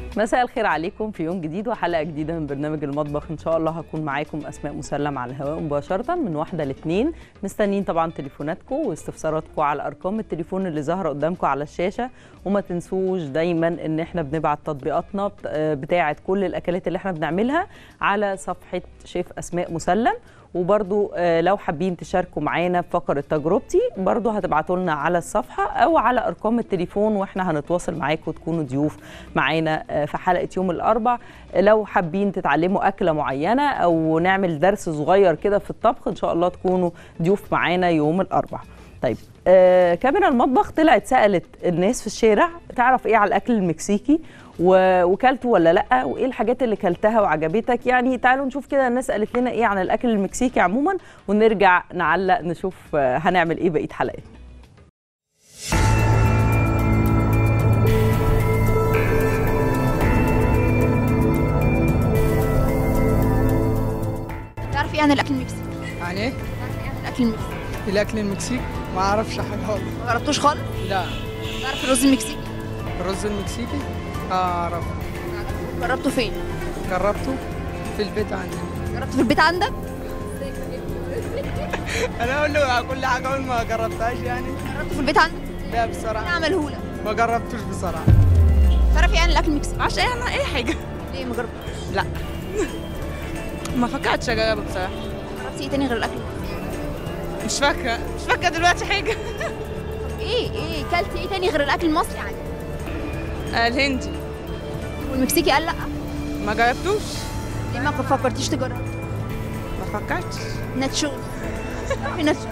مساء الخير عليكم في يوم جديد وحلقه جديده من برنامج المطبخ ان شاء الله هكون معاكم اسماء مسلم على الهواء مباشره من واحده لاثنين مستنيين طبعا تليفوناتكم واستفساراتكم على ارقام التليفون اللي ظاهره قدامكم على الشاشه وما تنسوش دايما ان احنا بنبعت تطبيقاتنا بتاعه كل الاكلات اللي احنا بنعملها على صفحه شيف اسماء مسلم وبرضو لو حابين تشاركوا معانا في فقره تجربتي برضو هتبعتوا لنا على الصفحه او على ارقام التليفون واحنا هنتواصل معاكم وتكونوا ضيوف معانا في حلقه يوم الاربع لو حابين تتعلموا اكله معينه او نعمل درس صغير كده في الطبخ ان شاء الله تكونوا ضيوف معانا يوم الاربع طيب آه كاميرا المطبخ طلعت سالت الناس في الشارع تعرف ايه على الاكل المكسيكي وكلته ولا لا وايه الحاجات اللي كلتها وعجبتك يعني تعالوا نشوف كده الناس قالت لنا ايه عن الاكل المكسيكي عموما ونرجع نعلق نشوف آه هنعمل ايه بقيه حلقتنا تعرف ايه عن الاكل المكسيكي؟ عن ايه؟ تعرف ايه عن الاكل المكسيكي؟ الاكل المكسيكي ما اعرفش حاجه خالص ما جربتوش خالص؟ لا تعرف الرز المكسيكي؟ الرز المكسيكي اعرف جربته فين؟ جربته في البيت عندنا جربته في البيت عندك؟ انا اقول له كل حاجه اقول ما جربتهاش يعني جربته في البيت عندك؟ لا انا بصراحه اعمله لك ما جربتوش بصراحه تعرف ايه عن الاكل المكسيكي؟ عشان انا اي حاجه ليه ما جربتوش؟ لا ما فكرتش اجربه بصراحه جربتي ايه تاني غير الاكل مش فاكره مش فاكره دلوقتي حاجه ايه ايه كلتي ايه تاني غير الاكل المصري عندك؟ آه، الهندي والمكسيكي قال لا ما جربتوش ليه ما فكرتيش تجرب؟ ما فكرتش ناتشوز تعرفي ناتشوز؟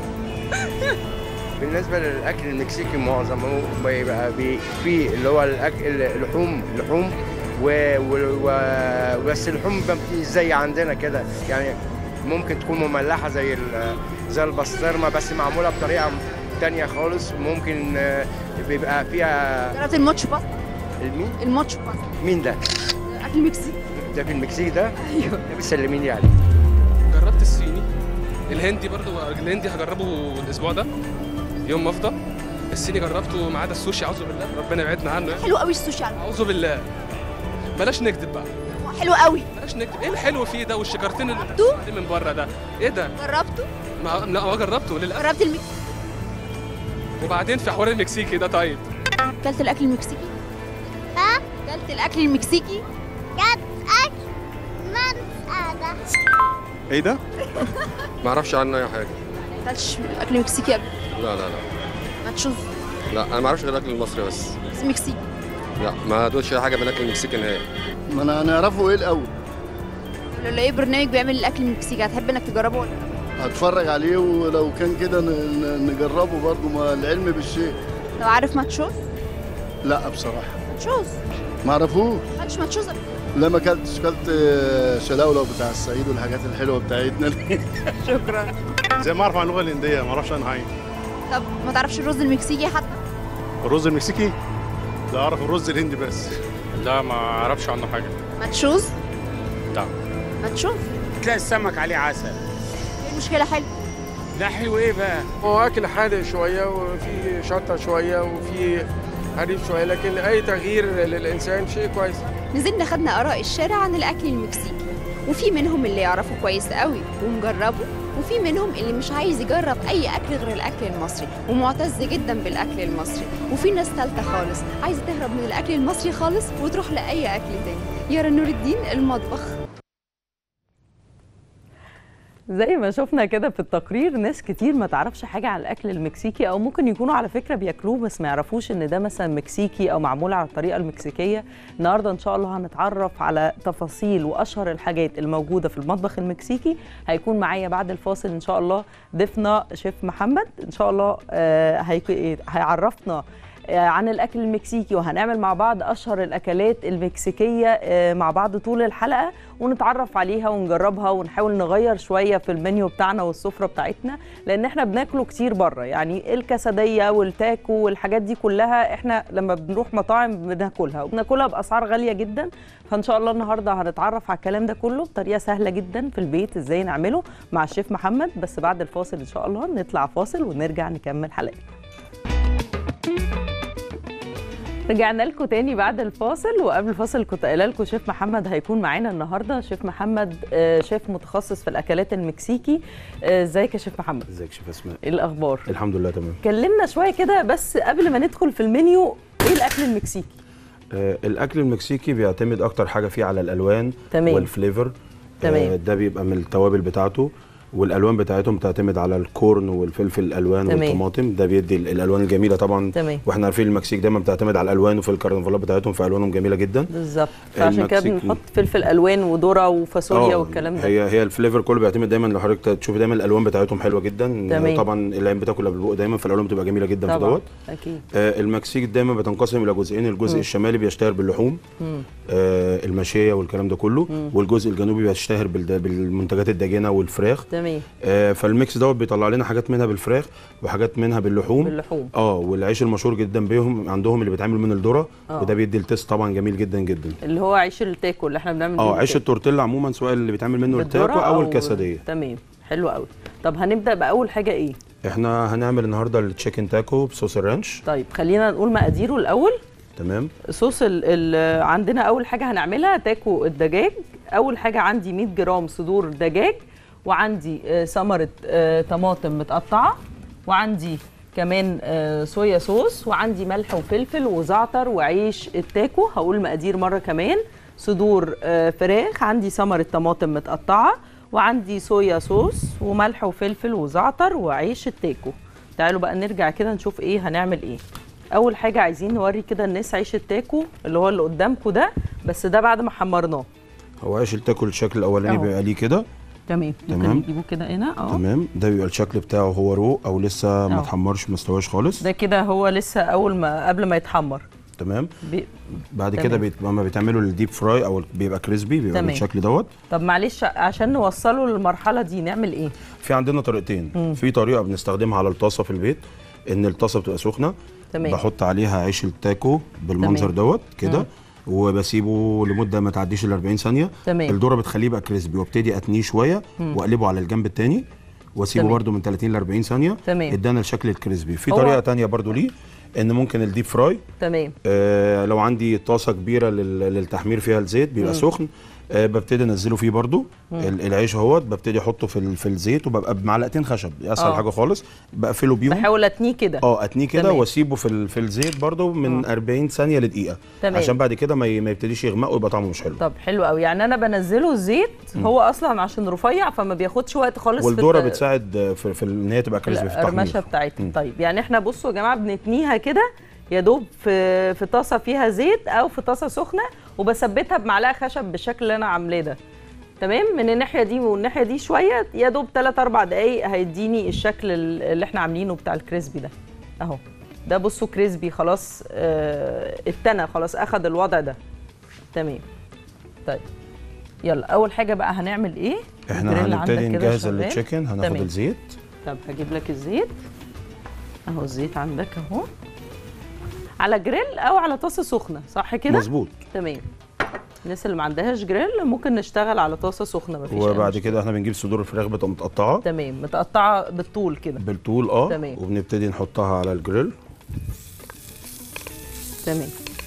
بالنسبه للاكل المكسيكي معظمه بيبقى بي- فيه اللي هو الاكل اللحوم لحوم و... و... و... بس اللحوم ما بتبقاش زي عندنا كده يعني ممكن تكون مملحه زي ال... زي البسطرمه بس معموله بطريقه تانية خالص ممكن آه، بيبقى فيها جربت الموتش باست؟ المين الموتش باست مين ده اكل مكسيكي ده في المكسيك ده ايوه ده بيسلميني عليه جربت الصيني الهندي برضو الهندي هجربه الاسبوع ده يوم ما افضى الصيني جربته ما عدا السوشي اعوذ بالله ربنا يبعدنا عنه يعني حلو قوي السوشي على اعوذ بالله بلاش نكذب بقى فكرة. حلو قوي بلاش نكذب ايه الحلو فيه ده والشجرتين اللي تو؟ قاعدين من بره ده ايه ده جربته؟ ما لا ما جربته للاسف جربت المكسيكي وبعدين في حوار المكسيكي ده طيب كلت الاكل المكسيكي؟ ها؟ كلت الاكل المكسيكي؟ ايه ده؟ ما اعرفش عنه اي حاجه ما كلتش اكل مكسيكي قبل لا لا لا ناتشوز لا انا ما اعرفش غير الاكل المصري بس بس مكسيكي لا ما دوتش اي حاجه من الاكل المكسيكي نهائي ما انا نعرفه ايه الاول لو لقيت برنامج بيعمل الاكل المكسيكي هتحب انك تجربه ولا لا؟ هتفرج عليه ولو كان كده ن- ن- نجربه برضه ما العلم بالشيء لو عارف ماتشوز؟ لا بصراحه ماتشوز ما اعرفوش ما كلتش ماتشوز قبل لا ما اكلتش كلت آه، شلاولو بتاع الصعيد والحاجات الحلوه بتاعتنا دي. شكرا زي ما اعرف عن اللغه الهنديه ما اعرفش عنها حاجه طب ما تعرفش الرز المكسيكي حتى؟ الرز المكسيكي لا اعرف الرز الهندي بس لا ما اعرفش عنه حاجه ماتشوز؟ لا. ماتشوز؟ تلاقي السمك عليه عسل ايه المشكلة حلو؟ ده حلو ايه بقى هو اكل حادق شويه وفي شطه شويه وفي حريف شويه لكن اي تغيير للانسان شيء كويس نزلنا خدنا آراء الشارع عن الأكل المكسيكي وفي منهم اللي يعرفه كويس قوي ومجربه وفي منهم اللي مش عايز يجرب أي أكل غير الأكل المصري ومعتز جدا بالأكل المصري وفي ناس تالتة خالص عايزة تهرب من الأكل المصري خالص وتروح لأي أكل تاني يارا نور الدين المطبخ زي ما شفنا كده في التقرير ناس كتير ما تعرفش حاجة عن الأكل المكسيكي أو ممكن يكونوا على فكرة بياكلوه بس ما يعرفوش إن ده مثلا مكسيكي أو معمول على الطريقة المكسيكية النهاردة إن شاء الله هنتعرف على تفاصيل وأشهر الحاجات الموجودة في المطبخ المكسيكي هيكون معايا بعد الفاصل إن شاء الله ضيفنا شيف محمد إن شاء الله آه، هيك- هيعرفنا آه، عن الاكل المكسيكي وهنعمل مع بعض اشهر الاكلات المكسيكيه آه، مع بعض طول الحلقه ونتعرف عليها ونجربها ونحاول نغير شويه في المنيو بتاعنا والسفره بتاعتنا لان احنا بناكله كتير بره يعني الكاساديه والتاكو والحاجات دي كلها احنا لما بنروح مطاعم بناكلها وبناكلها باسعار غاليه جدا فان شاء الله النهارده هنتعرف على الكلام ده كله بطريقه سهله جدا في البيت ازاي نعمله مع الشيف محمد بس بعد الفاصل ان شاء الله نطلع فاصل ونرجع نكمل حلقتنا رجعنا لكم تاني بعد الفاصل وقبل الفاصل كنت قايله لكم شيف محمد هيكون معانا النهارده شيف محمد آه، شيف متخصص في الاكلات المكسيكي آه، ازيك يا شيف محمد ازيك يا شيف اسماء ايه الاخبار الحمد لله تمام كلمنا شويه كده بس قبل ما ندخل في المنيو ايه الاكل المكسيكي آه الاكل المكسيكي بيعتمد اكتر حاجه فيه على الالوان تمام. والفليفر تمام. آه ده بيبقى من التوابل بتاعته والالوان بتاعتهم بتعتمد على الكورن والفلفل الالوان تمام. والطماطم ده بيدي ال- الالوان الجميله طبعا تمام. واحنا عارفين المكسيك دايما بتعتمد على الالوان وفي الكرنفالات بتاعتهم فالوانهم جميله جدا بالظبط فعشان كده المكسيكي- بنحط فلفل الوان وذره وفاصوليا آه، والكلام ده هي هي الفليفر كله بيعتمد دايما لو حضرتك تشوف دايما الالوان بتاعتهم حلوه جدا تمام. طبعا العين بتاكل قبل البق دايما فالالوان بتبقى جميله جدا في طبعا دوت اكيد آه، المكسيك دايما بتنقسم الى جزئين الجزء مم. الشمالي بيشتهر باللحوم مم. آه، الماشيه والكلام ده كله مم. والجزء الجنوبي بيشتهر بالد- بالمنتجات الداجنه والفراخ تمام آه، فالميكس دوت بيطلع لنا حاجات منها بالفراخ وحاجات منها باللحوم باللحوم اه والعيش المشهور جدا بيهم عندهم اللي بيتعمل من الذره آه. وده بيدي التيست طبعا جميل جدا جدا اللي هو عيش التاكو اللي احنا بنعمل اه بيه عيش التاكو. التورتيلا عموما سواء اللي بيتعمل منه بالذرة التاكو او الكاساديه تمام حلو قوي طب هنبدا باول حاجه ايه احنا هنعمل النهارده التشيكن تاكو بصوص الرانش طيب خلينا نقول مقاديره الاول تمام صوص ال ال عندنا اول حاجه هنعملها تاكو الدجاج اول حاجه عندي 100 جرام صدور دجاج وعندي آه، ثمره آه، طماطم متقطعه وعندي كمان آه، صويا صوص وعندي ملح وفلفل وزعتر وعيش التاكو هقول مقادير مره كمان صدور آه، فراخ عندي ثمره طماطم متقطعه وعندي صويا صوص وملح وفلفل وزعتر وعيش التاكو تعالوا بقى نرجع كده نشوف ايه هنعمل ايه اول حاجه عايزين نوري كده الناس عيش التاكو اللي هو اللي قدامكم ده بس ده بعد ما حمرناه هو عيش التاكو الشكل الاولاني أهو. بيبقى ليه كده تمام تمام. ممكن نجيبه كده هنا اه تمام ده بيبقى الشكل بتاعه هو رو او لسه ما أهو. اتحمرش ما استواش خالص ده كده هو لسه اول ما قبل ما يتحمر تمام بي... بعد تمام. كده بيت- لما بيتعملوا الديب فراي او بيبقى كريسبي بيبقى تمام. بالشكل دوت طب معلش عشان نوصله للمرحله دي نعمل ايه في عندنا طريقتين مم. في طريقه بنستخدمها على الطاسه في البيت ان الطاسه بتبقى سخنه تمام. بحط عليها عيش التاكو بالمنظر تمام. دوت كده مم. وبسيبه لمده ما تعديش ال 40 ثانيه تمام. الذره بتخليه يبقى كريسبي وابتدي اتنيه شويه مم. واقلبه على الجنب الثاني واسيبه تمام. برده من 30 ل 40 ثانيه تمام. ادانا الشكل الكريسبي في هو- طريقه تانية برده ليه ان ممكن الديب فراي تمام آه لو عندي طاسه كبيره لل- للتحمير فيها الزيت بيبقى مم. سخن آه ببتدي انزله فيه برضو مم. ال- العيش اهوت ببتدي احطه في ال- في الزيت وببقى بمعلقتين خشب اسهل آه. حاجه خالص بقفله بيهم بحاول اتنيه كده اه اتنيه كده تمام. واسيبه في ال- في الزيت برضو من 40 ثانيه لدقيقه تمام. عشان بعد كده ما ي- ما يبتديش يغمق ويبقى طعمه مش حلو طب حلو قوي يعني انا بنزله الزيت مم. هو اصلا عشان رفيع فما بياخدش وقت خالص والذره في الت- بتساعد آه، في, في ان هي تبقى كريسبي في القرمشه التحمير بتاعتها مم. طيب يعني احنا بصوا يا جماعه بنتنيها كده يا دوب في في طاسه فيها زيت او في طاسه سخنه وبثبتها بمعلقه خشب بالشكل اللي انا عاملاه ده تمام من الناحيه دي والناحيه دي شويه يا دوب 3 4 دقائق هيديني الشكل ال- اللي احنا عاملينه بتاع الكريسبي ده اهو ده بصوا كريسبي خلاص اه اتنى خلاص اخد الوضع ده تمام طيب يلا اول حاجه بقى هنعمل ايه احنا الجريل هنبتدي عندك كده نجهز شغال؟ التشيكن هناخد تمام. الزيت طب هجيب لك الزيت اهو الزيت عندك اهو على جريل او على طاسه سخنه صح كده مظبوط تمام الناس اللي ما عندهاش جريل ممكن نشتغل على طاسه سخنه مفيش أي وبعد مشكلة. كده احنا بنجيب صدور الفراخ بتبقى متقطعه تمام متقطعه بالطول كده بالطول اه تمام. وبنبتدي نحطها على الجريل تمام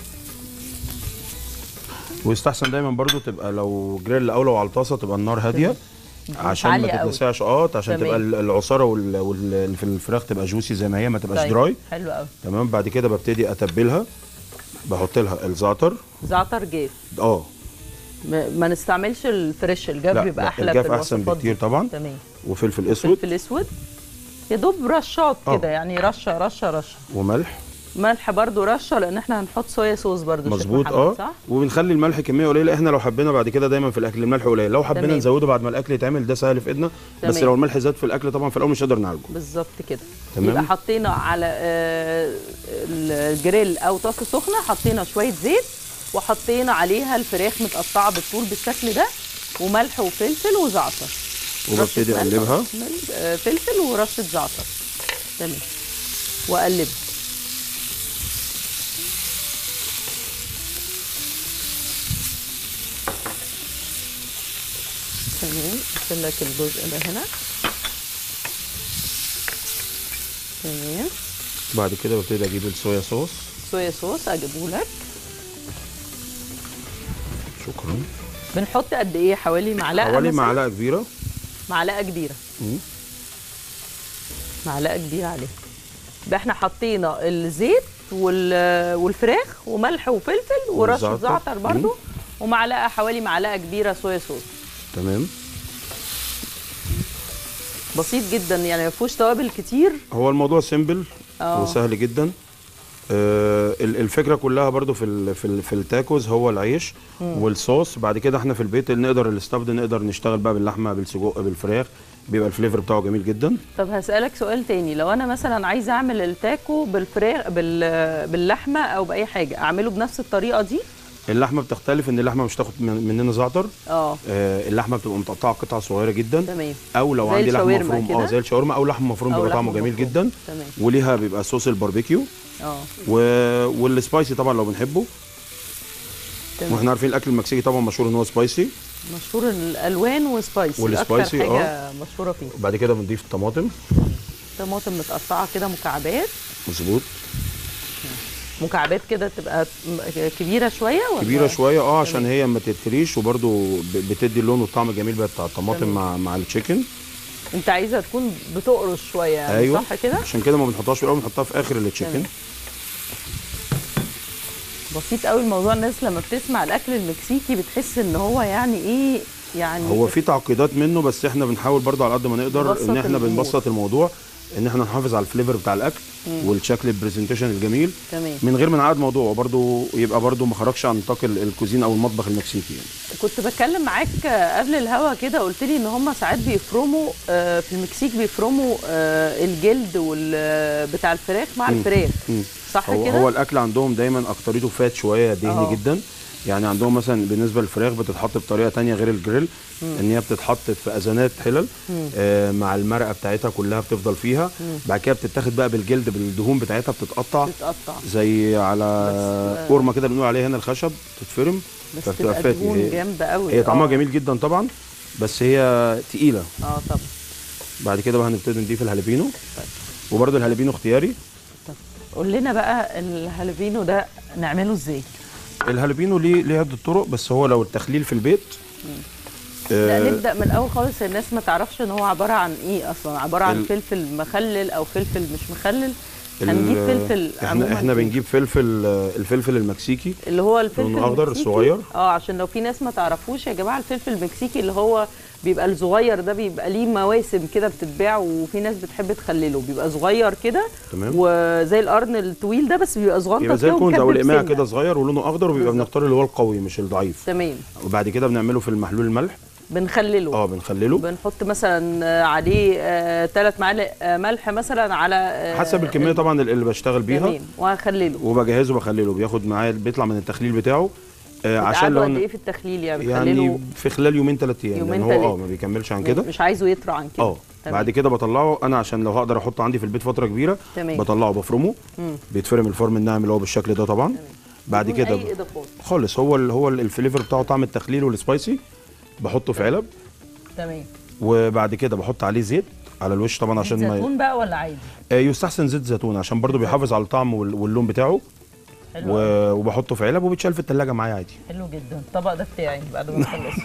ويستحسن دايما برضو تبقى لو جريل او لو على الطاسه تبقى النار هاديه عشان ما عالية قوي. تتلسعش اه عشان تمام. تبقى ال- العصاره وال- وال- اللي في الفراخ تبقى جوسي زي ما هي ما تبقاش طيب، دراي حلو قوي تمام بعد كده ببتدي اتبلها بحط لها الزعتر زعتر جاف اه ما ما نستعملش الفريش الجاف لا، بيبقى لا، احلى الجاف في أحسن الوصفات بكتير دي. طبعا. تمام وفلفل اسود فلفل اسود يا دوب رشات آه. كده يعني رشه رشه رشه وملح ملح برضو رشه لان احنا هنحط صويا صوص برضو شيف مظبوط محمد، اه صح وبنخلي الملح كميه قليله احنا لو حبينا بعد كده دايما في الاكل الملح قليل لو حبينا تمام. نزوده بعد ما الاكل يتعمل ده سهل في ايدنا بس تمام. لو الملح زاد في الاكل طبعا في الاول مش هنقدر نعالجه بالظبط كده تمام. يبقى حطينا على آه، الجريل او طاسه سخنه حطينا شويه زيت وحطينا عليها الفراخ متقطعه بالطول بالشكل ده وملح وفلفل وزعتر وببتدي رشة ملح اقلبها ومل- آه، فلفل ورشه زعتر تمام واقلبها تمام اقفل لك الجزء ده هنا تمام بعد كده ببتدي اجيب الصويا صوص صويا صوص اجيبه لك شكرا بنحط قد ايه حوالي معلقه حوالي مثلاً؟ معلقه كبيره معلقه كبيره مم. معلقه كبيره عليها يبقى احنا حطينا الزيت وال- والفراخ وملح وفلفل ورشه والزعتر. زعتر برضو ومعلقه حوالي معلقه كبيره صويا صوص تمام بسيط جدا يعني ما فيهوش توابل كتير هو الموضوع سيمبل آه. وسهل جدا آه ال- الفكره كلها برضو في ال في, ال في التاكوز هو العيش مم. والصوص بعد كده احنا في البيت اللي نقدر الاستاف ده نقدر نشتغل بقى باللحمه بالسجق بالفراخ بيبقى الفليفر بتاعه جميل جدا طب هسألك سؤال تاني لو انا مثلا عايزه اعمل التاكو بالفراخ بال... باللحمه او باي حاجه اعمله بنفس الطريقه دي اللحمه بتختلف ان اللحمه مش تاخد من- مننا زعتر اه آه اللحمه بتبقى متقطعه قطع صغيره جدا تمام او لو زي عندي لحم الشاورما مفروم كده؟ اه زي الشاورما او لحم مفروم أو بيبقى لحم طعمه جميل مفروم. جدا تمام وليها بيبقى صوص الباربيكيو اه و... والسبايسي طبعا لو بنحبه تمام واحنا عارفين الاكل المكسيكي طبعا مشهور ان هو سبايسي مشهور الالوان وسبايسي والسبايسي، اكتر حاجه مشهوره فيه وبعد كده بنضيف طماطم طماطم متقطعه كده مكعبات مظبوط مكعبات كده تبقى م- كبيره شويه ولا كبيره شويه اه عشان هي ما تتريش وبرده بتدي اللون والطعم الجميل بقى بتاع الطماطم تمام. مع مع التشيكن انت عايزها تكون بتقرص شويه يعني ايوه صح كده عشان كده ما بنحطهاش في الاول بنحطها في اخر التشيكن تمام. بسيط قوي الموضوع الناس لما بتسمع الاكل المكسيكي بتحس ان هو يعني ايه يعني هو في تعقيدات منه بس احنا بنحاول برضه على قد ما نقدر نبسط ان احنا الأمور. بنبسط الموضوع ان احنا نحافظ على الفليفر بتاع الاكل مم. والشكل البرزنتيشن الجميل تمام من غير ما نعقد موضوع وبرضه يبقى برضه ما خرجش عن نطاق ال- الكوزين او المطبخ المكسيكي يعني كنت بتكلم معاك قبل الهوا كده قلت لي ان هم ساعات بيفرموا آه، في المكسيك بيفرموا آه، الجلد وال- بتاع الفراخ مع مم. الفراخ مم. صح هو كده؟ هو الاكل عندهم دايما اكتريته فات شويه دهني آه. جدا يعني عندهم مثلا بالنسبه للفراخ بتتحط بطريقه تانية غير الجريل مم. ان هي بتتحط في ازانات حلل مم. آه مع المرقه بتاعتها كلها بتفضل فيها مم. بعد كده بتتاخد بقى بالجلد بالدهون بتاعتها بتتقطع بتتقطع زي على آه. قرمه كده بنقول عليها هنا الخشب تتفرم بس فبتبقى تبقى فاتي. دهون هي- جامده قوي هي طعمها آه. جميل جدا طبعا بس هي تقيله اه طبعا بعد كده بقى هنبتدي نضيف الهالبينو وبرده الهالبينو اختياري قول لنا بقى الهالبينو ده نعمله ازاي؟ الهالبينو ليه ليه عده طرق بس هو لو التخليل في البيت لا آه، نبدا من الاول خالص الناس ما تعرفش ان هو عباره عن ايه اصلا عباره عن ال- فلفل مخلل او فلفل مش مخلل ال- هنجيب فلفل احنا عموماً احنا إيه؟ بنجيب فلفل آه، الفلفل المكسيكي اللي هو الفلفل لونه أخضر المكسيكي. الصغير. اه عشان لو في ناس ما تعرفوش يا جماعه الفلفل المكسيكي اللي هو بيبقى الصغير ده بيبقى ليه مواسم كده بتتباع وفي ناس بتحب تخلله بيبقى صغير كده تمام وزي القرن الطويل ده بس بيبقى صغنطه بيبقى زي كده الكونز او ومكبب القماع سنة. كده صغير ولونه اخضر وبيبقى بنختار اللي هو القوي مش الضعيف تمام وبعد كده بنعمله في المحلول الملح بنخلله اه بنخلله بنحط مثلا آه، عليه ثلاث معالق آه، ملح مثلا على آه، حسب الكميه طبعا اللي بشتغل بيها تمام وهخلله وبجهزه بخلله بياخد معايا بيطلع من التخليل بتاعه آه عشان عشان لو قد أنا- ايه في التخليل يعني يعني بتخلله في خلال يومين ثلاث ايام يومين لان هو تلاتة. اه ما بيكملش عن كده مش عايزه يطرى عن كده اه تمام. بعد كده بطلعه انا عشان لو هقدر احطه عندي في البيت فتره كبيره تمام. بطلعه بفرمه مم. بيتفرم الفرم الناعم اللي هو بالشكل ده طبعا بعد بدون كده اي اضافات خالص هو ال هو ال- الفليفر بتاعه طعم التخليل والسبايسي بحطه في علب تمام وبعد كده بحط عليه زيت على الوش طبعا عشان ما زيتون بقى ولا عادي آه، يستحسن زيت زيتون عشان برضو بيحافظ على الطعم وال- واللون بتاعه حلو و... أوي. وبحطه في علب وبيتشال في الثلاجه معايا عادي حلو جدا الطبق ده بتاعي بعد ما اخلصه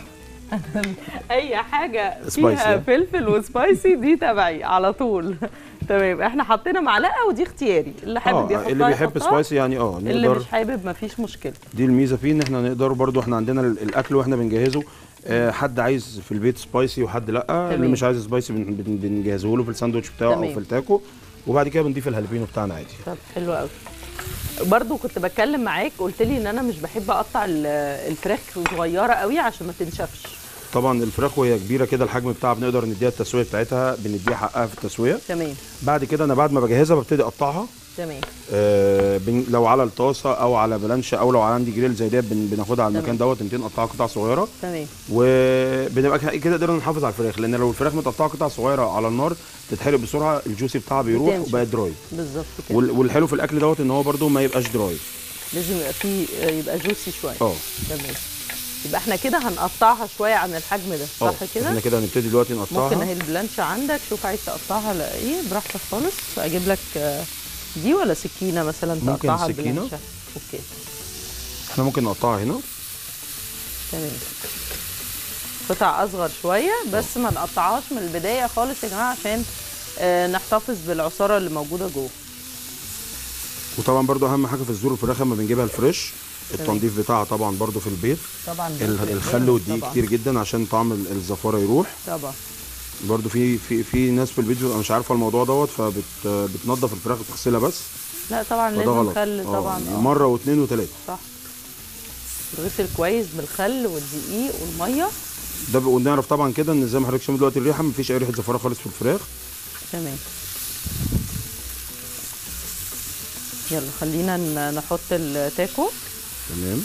اي حاجه سبايسي، فيها ها؟ فلفل وسبايسي دي تبعي على طول تمام احنا حطينا معلقه ودي اختياري اللي حابب اه يحطها اللي بيحب يحطها. سبايسي يعني اه اللي نقدر مش حابب مفيش مشكله دي الميزه فيه ان احنا نقدر برضو احنا عندنا ال- الاكل واحنا بنجهزه آه حد عايز في البيت سبايسي وحد لا اللي مش عايز سبايسي بن- بن- بنجهزه له في الساندوتش بتاعه تمام. او في التاكو وبعد كده بنضيف الهالبينو بتاعنا عادي طب حلو قوي برضو كنت بتكلم معاك قلت لي ان انا مش بحب اقطع ال- الفراخ صغيره قوي عشان ما تنشفش طبعا الفراخ وهي كبيره كده الحجم بتاعها بنقدر نديها التسويه بتاعتها بنديها حقها في التسويه تمام بعد كده انا بعد ما بجهزها ببتدي اقطعها تمام آه بن لو على الطاسه او على بلانشه او لو عندي جريل زي ده بن بناخدها على المكان دوت نبتدي نقطعها قطع صغيره تمام وبنبقى ك- كده قدرنا نحافظ على الفراخ لان لو الفراخ متقطعه قطع صغيره على النار تتحرق بسرعه الجوسي بتاعها بيروح بتنشف. وبقى دراي بالظبط كده وال- والحلو في الاكل دوت ان هو برده ما يبقاش دراي لازم يبقى فيه يبقى جوسي شويه اه تمام يبقى احنا كده هنقطعها شويه عن الحجم ده اه صح كده احنا كده هنبتدي دلوقتي ممكن نقطعها اهي البلانشة عندك شوف عايز تقطعها لا ايه براحتك خالص اجيب لك آه، دي ولا سكينه مثلا ممكن تقطعها سكينة. باللانشة؟ اوكي احنا ممكن نقطعها هنا تمام قطع اصغر شويه بس ما نقطعهاش من البدايه خالص يا جماعه عشان آه، نحتفظ بالعصاره اللي موجوده جوه وطبعا برضو اهم حاجه في الزور الفراخ لما بنجيبها الفريش التنظيف بتاعها طبعا برضو في البيت طبعا ال- بيفرق الخل جامد والدقيق طبعاً. كتير جدا عشان طعم ال- الزفاره يروح طبعا برضو في في في ناس في البيت بتبقى مش عارفه الموضوع دوت فبتنظف الفراخ وتغسلها بس لا طبعا فده لازم غلط خل آه، طبعا آه. مره واثنين وثلاثه صح تغسل كويس بالخل والدقيق والميه ده ب- ونعرف طبعا كده ان زي ما حضرتك شايف دلوقتي الريحه مفيش اي ريحه زفاره خالص في الفراخ تمام يلا خلينا ن- نحط التاكو تمام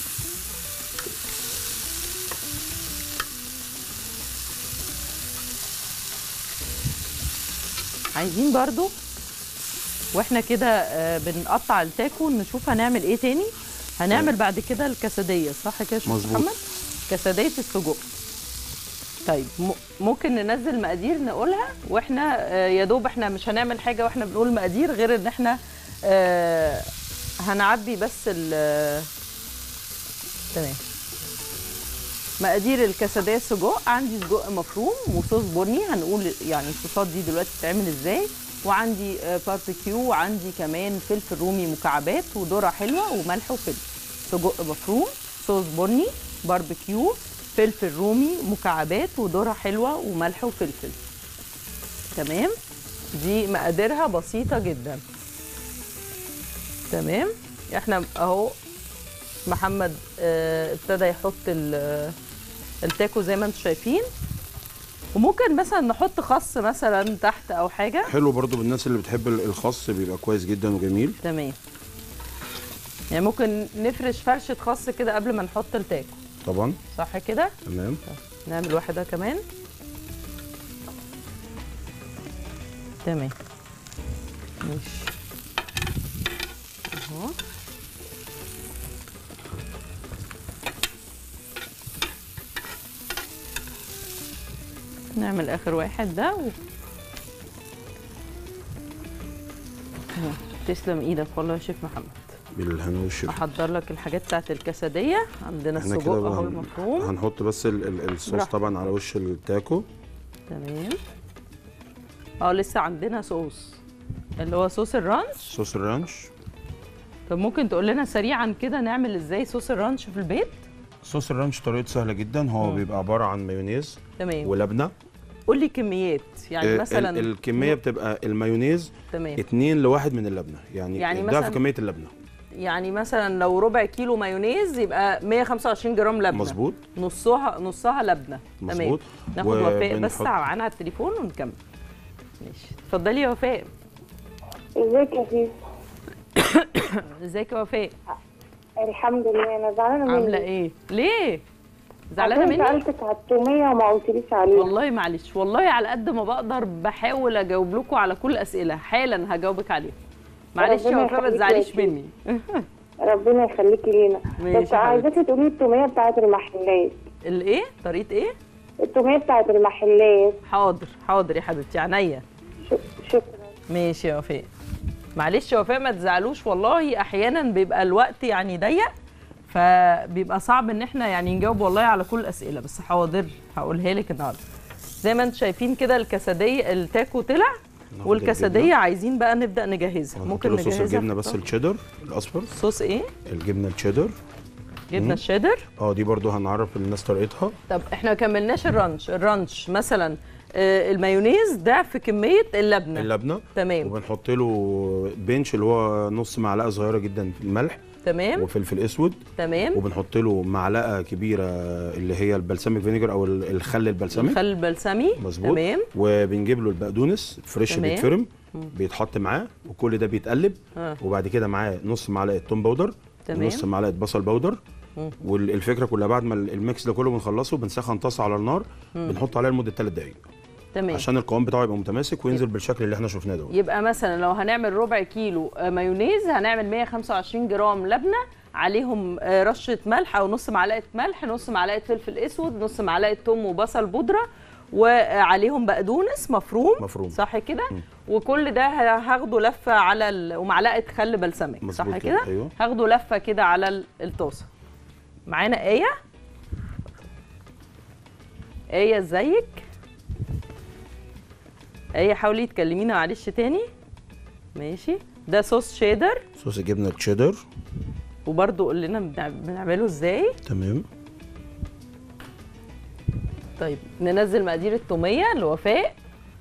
عايزين برضو واحنا كده آه، بنقطع التاكو نشوف هنعمل ايه تاني هنعمل بعد كده الكسديه صح كده يا شيخ مظبوط. محمد كسديه السجق طيب م- ممكن ننزل مقادير نقولها واحنا آه، يا دوب احنا مش هنعمل حاجه واحنا بنقول مقادير غير ان احنا آه، هنعبي بس ال تمام مقادير الكسديه السجق عندي سجق مفروم وصوص بني هنقول يعني الصوصات دي دلوقتي بتتعمل ازاي وعندي آه، باربيكيو وعندي كمان فلفل رومي مكعبات وذره حلوه وملح وفلفل سجق مفروم صوص بني باربيكيو فلفل رومي مكعبات وذره حلوه وملح وفلفل تمام دي مقاديرها بسيطه جدا تمام احنا اهو محمد آه، ابتدى يحط ال- التاكو زي ما انتم شايفين وممكن مثلا نحط خس مثلا تحت او حاجه حلو برضو بالناس اللي بتحب ال- الخس بيبقى كويس جدا وجميل تمام يعني ممكن نفرش فرشه خس كده قبل ما نحط التاكو طبعا صح كده تمام نعمل واحده كمان تمام ماشي اهو نعمل اخر واحد ده و... اهو. تسلم ايدك والله يا شيف محمد بالهنا والشفا احضر لك الحاجات بتاعت الكسديه عندنا احنا السجق كده بقى اهو هن- المفروم هنحط بس ال- ال- الصوص براحتك. طبعا على وش التاكو تمام اه لسه عندنا صوص اللي هو صوص الرانش صوص الرانش طب ممكن تقول لنا سريعا كده نعمل ازاي صوص الرانش في البيت صوص الرانش طريقته سهله جدا هو مم. بيبقى عباره عن مايونيز تمام ولبنه قول لي كميات يعني آه، مثلا ال- الكميه بتبقى المايونيز تمام اتنين لواحد من اللبنه يعني, يعني يعني ضعف مثلاً- كميه اللبنه يعني مثلا لو ربع كيلو مايونيز يبقى 125 جرام لبنه مظبوط نصها نصها لبنه تمام مظبوط. ناخد وفاء بس وبنحط- معانا على التليفون ونكمل ماشي اتفضلي يا وفاء ازيك يا فيف ازيك يا وفاء الحمد لله انا زعلانه منك عامله ايه ليه زعلانه عشان مني سالتك على التوميه وما قلتليش عليها والله معلش والله على قد ما بقدر بحاول اجاوب لكم على كل الاسئله حالا هجاوبك عليها معلش يا ربنا وفاء ما يخليك يا تزعليش شيخ. مني ربنا يخليكي لينا ماشي بس يا عايزاكي تقولي لي التوميه بتاعت المحلات الايه طريقه ايه التوميه بتاعت المحلات حاضر حاضر يا حبيبتي عينيا شكرا ماشي يا وفاء معلش يا وفاء ما تزعلوش والله احيانا بيبقى الوقت يعني ضيق فبيبقى صعب ان احنا يعني نجاوب والله على كل الاسئله بس حاضر هقولها لك النهارده زي ما انتم شايفين كده الكسديه التاكو طلع ناخد والكسديه الجبنة. عايزين بقى نبدا نجهزها هنحط ممكن له صوص نجهزها الجبنه في بس الطبق. الشيدر الاصفر صوص ايه الجبنه الشيدر جبنه مم. الشيدر اه دي برضو هنعرف الناس طريقتها طب احنا ما كملناش الرانش الرانش مثلا آه، المايونيز ضعف كميه اللبنه اللبنه تمام وبنحط له بنش اللي هو نص معلقه صغيره جدا في الملح تمام وفلفل اسود تمام وبنحط له معلقه كبيره اللي هي البلسمك فينيجر او ال- الخل البلسمك الخل البلسمي مظبوط تمام وبنجيب له البقدونس فريش تمام. بيتفرم مم. بيتحط معاه وكل ده بيتقلب آه. وبعد كده معاه نص معلقه توم باودر تمام. ونص معلقه بصل باودر مم. والفكره كلها بعد ما الميكس ده كله بنخلصه بنسخن طاسه على النار مم. بنحط عليها لمده 3 دقائق تمام عشان القوام بتاعه يبقى متماسك وينزل بالشكل اللي احنا شفناه ده يبقى مثلا لو هنعمل ربع كيلو آه، مايونيز هنعمل 125 جرام لبنه عليهم آه، رشه ملح او نص معلقه ملح نص معلقه فلفل اسود نص معلقه توم وبصل بودره وعليهم بقدونس مفروم مفروم. صح كده وكل ده ه- هاخده لفه على ال... ومعلقه خل بلسمك صح مظبوط كده كده، أيوه. هاخده لفه كده على ال- الطاسه معانا ايه ايه ازيك ايه حاولي تكلمينا معلش تاني ماشي ده صوص شيدر صوص الجبنه التشيدر وبرده قول لنا بنع- بنعمله ازاي تمام طيب ننزل مقادير التوميه لوفاء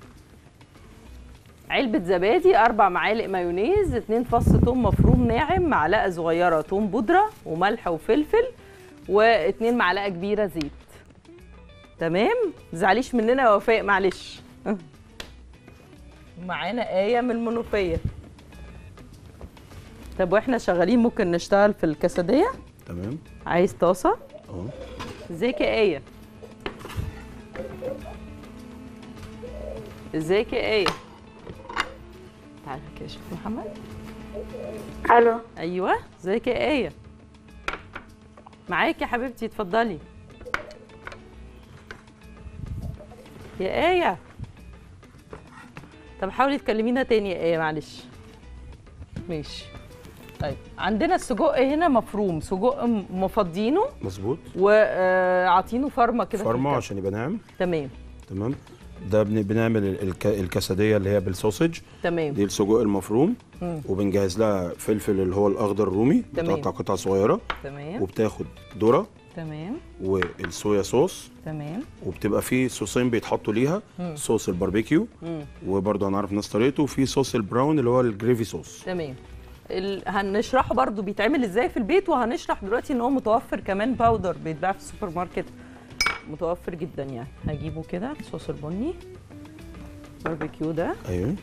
علبة زبادي أربع معالق مايونيز اتنين فص توم مفروم ناعم معلقة صغيرة توم بودرة وملح وفلفل واتنين معلقة كبيرة زيت تمام متزعليش مننا يا وفاء معلش معانا آية من المنوفية طب واحنا شغالين ممكن نشتغل في الكسدية تمام عايز طاسة اه ازيك يا آية ازيك يا آية تعالى كده يا شيخ محمد الو ايوه ازيك يا آية معاك يا حبيبتي اتفضلي يا آية طب حاولي تكلمينا تاني يا آية معلش ماشي طيب عندنا السجق هنا مفروم سجق م- مفضينه مظبوط وعاطينه فرمه كده في فرمه الكب. عشان يبقى ناعم تمام تمام ده بن- بنعمل ال- الك- الكسديه اللي هي بالسوسج تمام دي السجق المفروم مم. وبنجهز لها فلفل اللي هو الاخضر الرومي تمام. بتقطع قطع صغيره تمام وبتاخد ذره تمام والصويا صوص تمام وبتبقى فيه صوصين بيتحطوا ليها مم. صوص الباربيكيو مم. وبرضه هنعرف ناس طريقته وفي صوص البراون اللي هو الجريفي صوص تمام ال... هنشرحه برضو بيتعمل ازاي في البيت وهنشرح دلوقتي ان هو متوفر كمان باودر بيتباع في السوبر ماركت متوفر جدا يعني هجيبه كده الصوص البني باربيكيو ده ايوه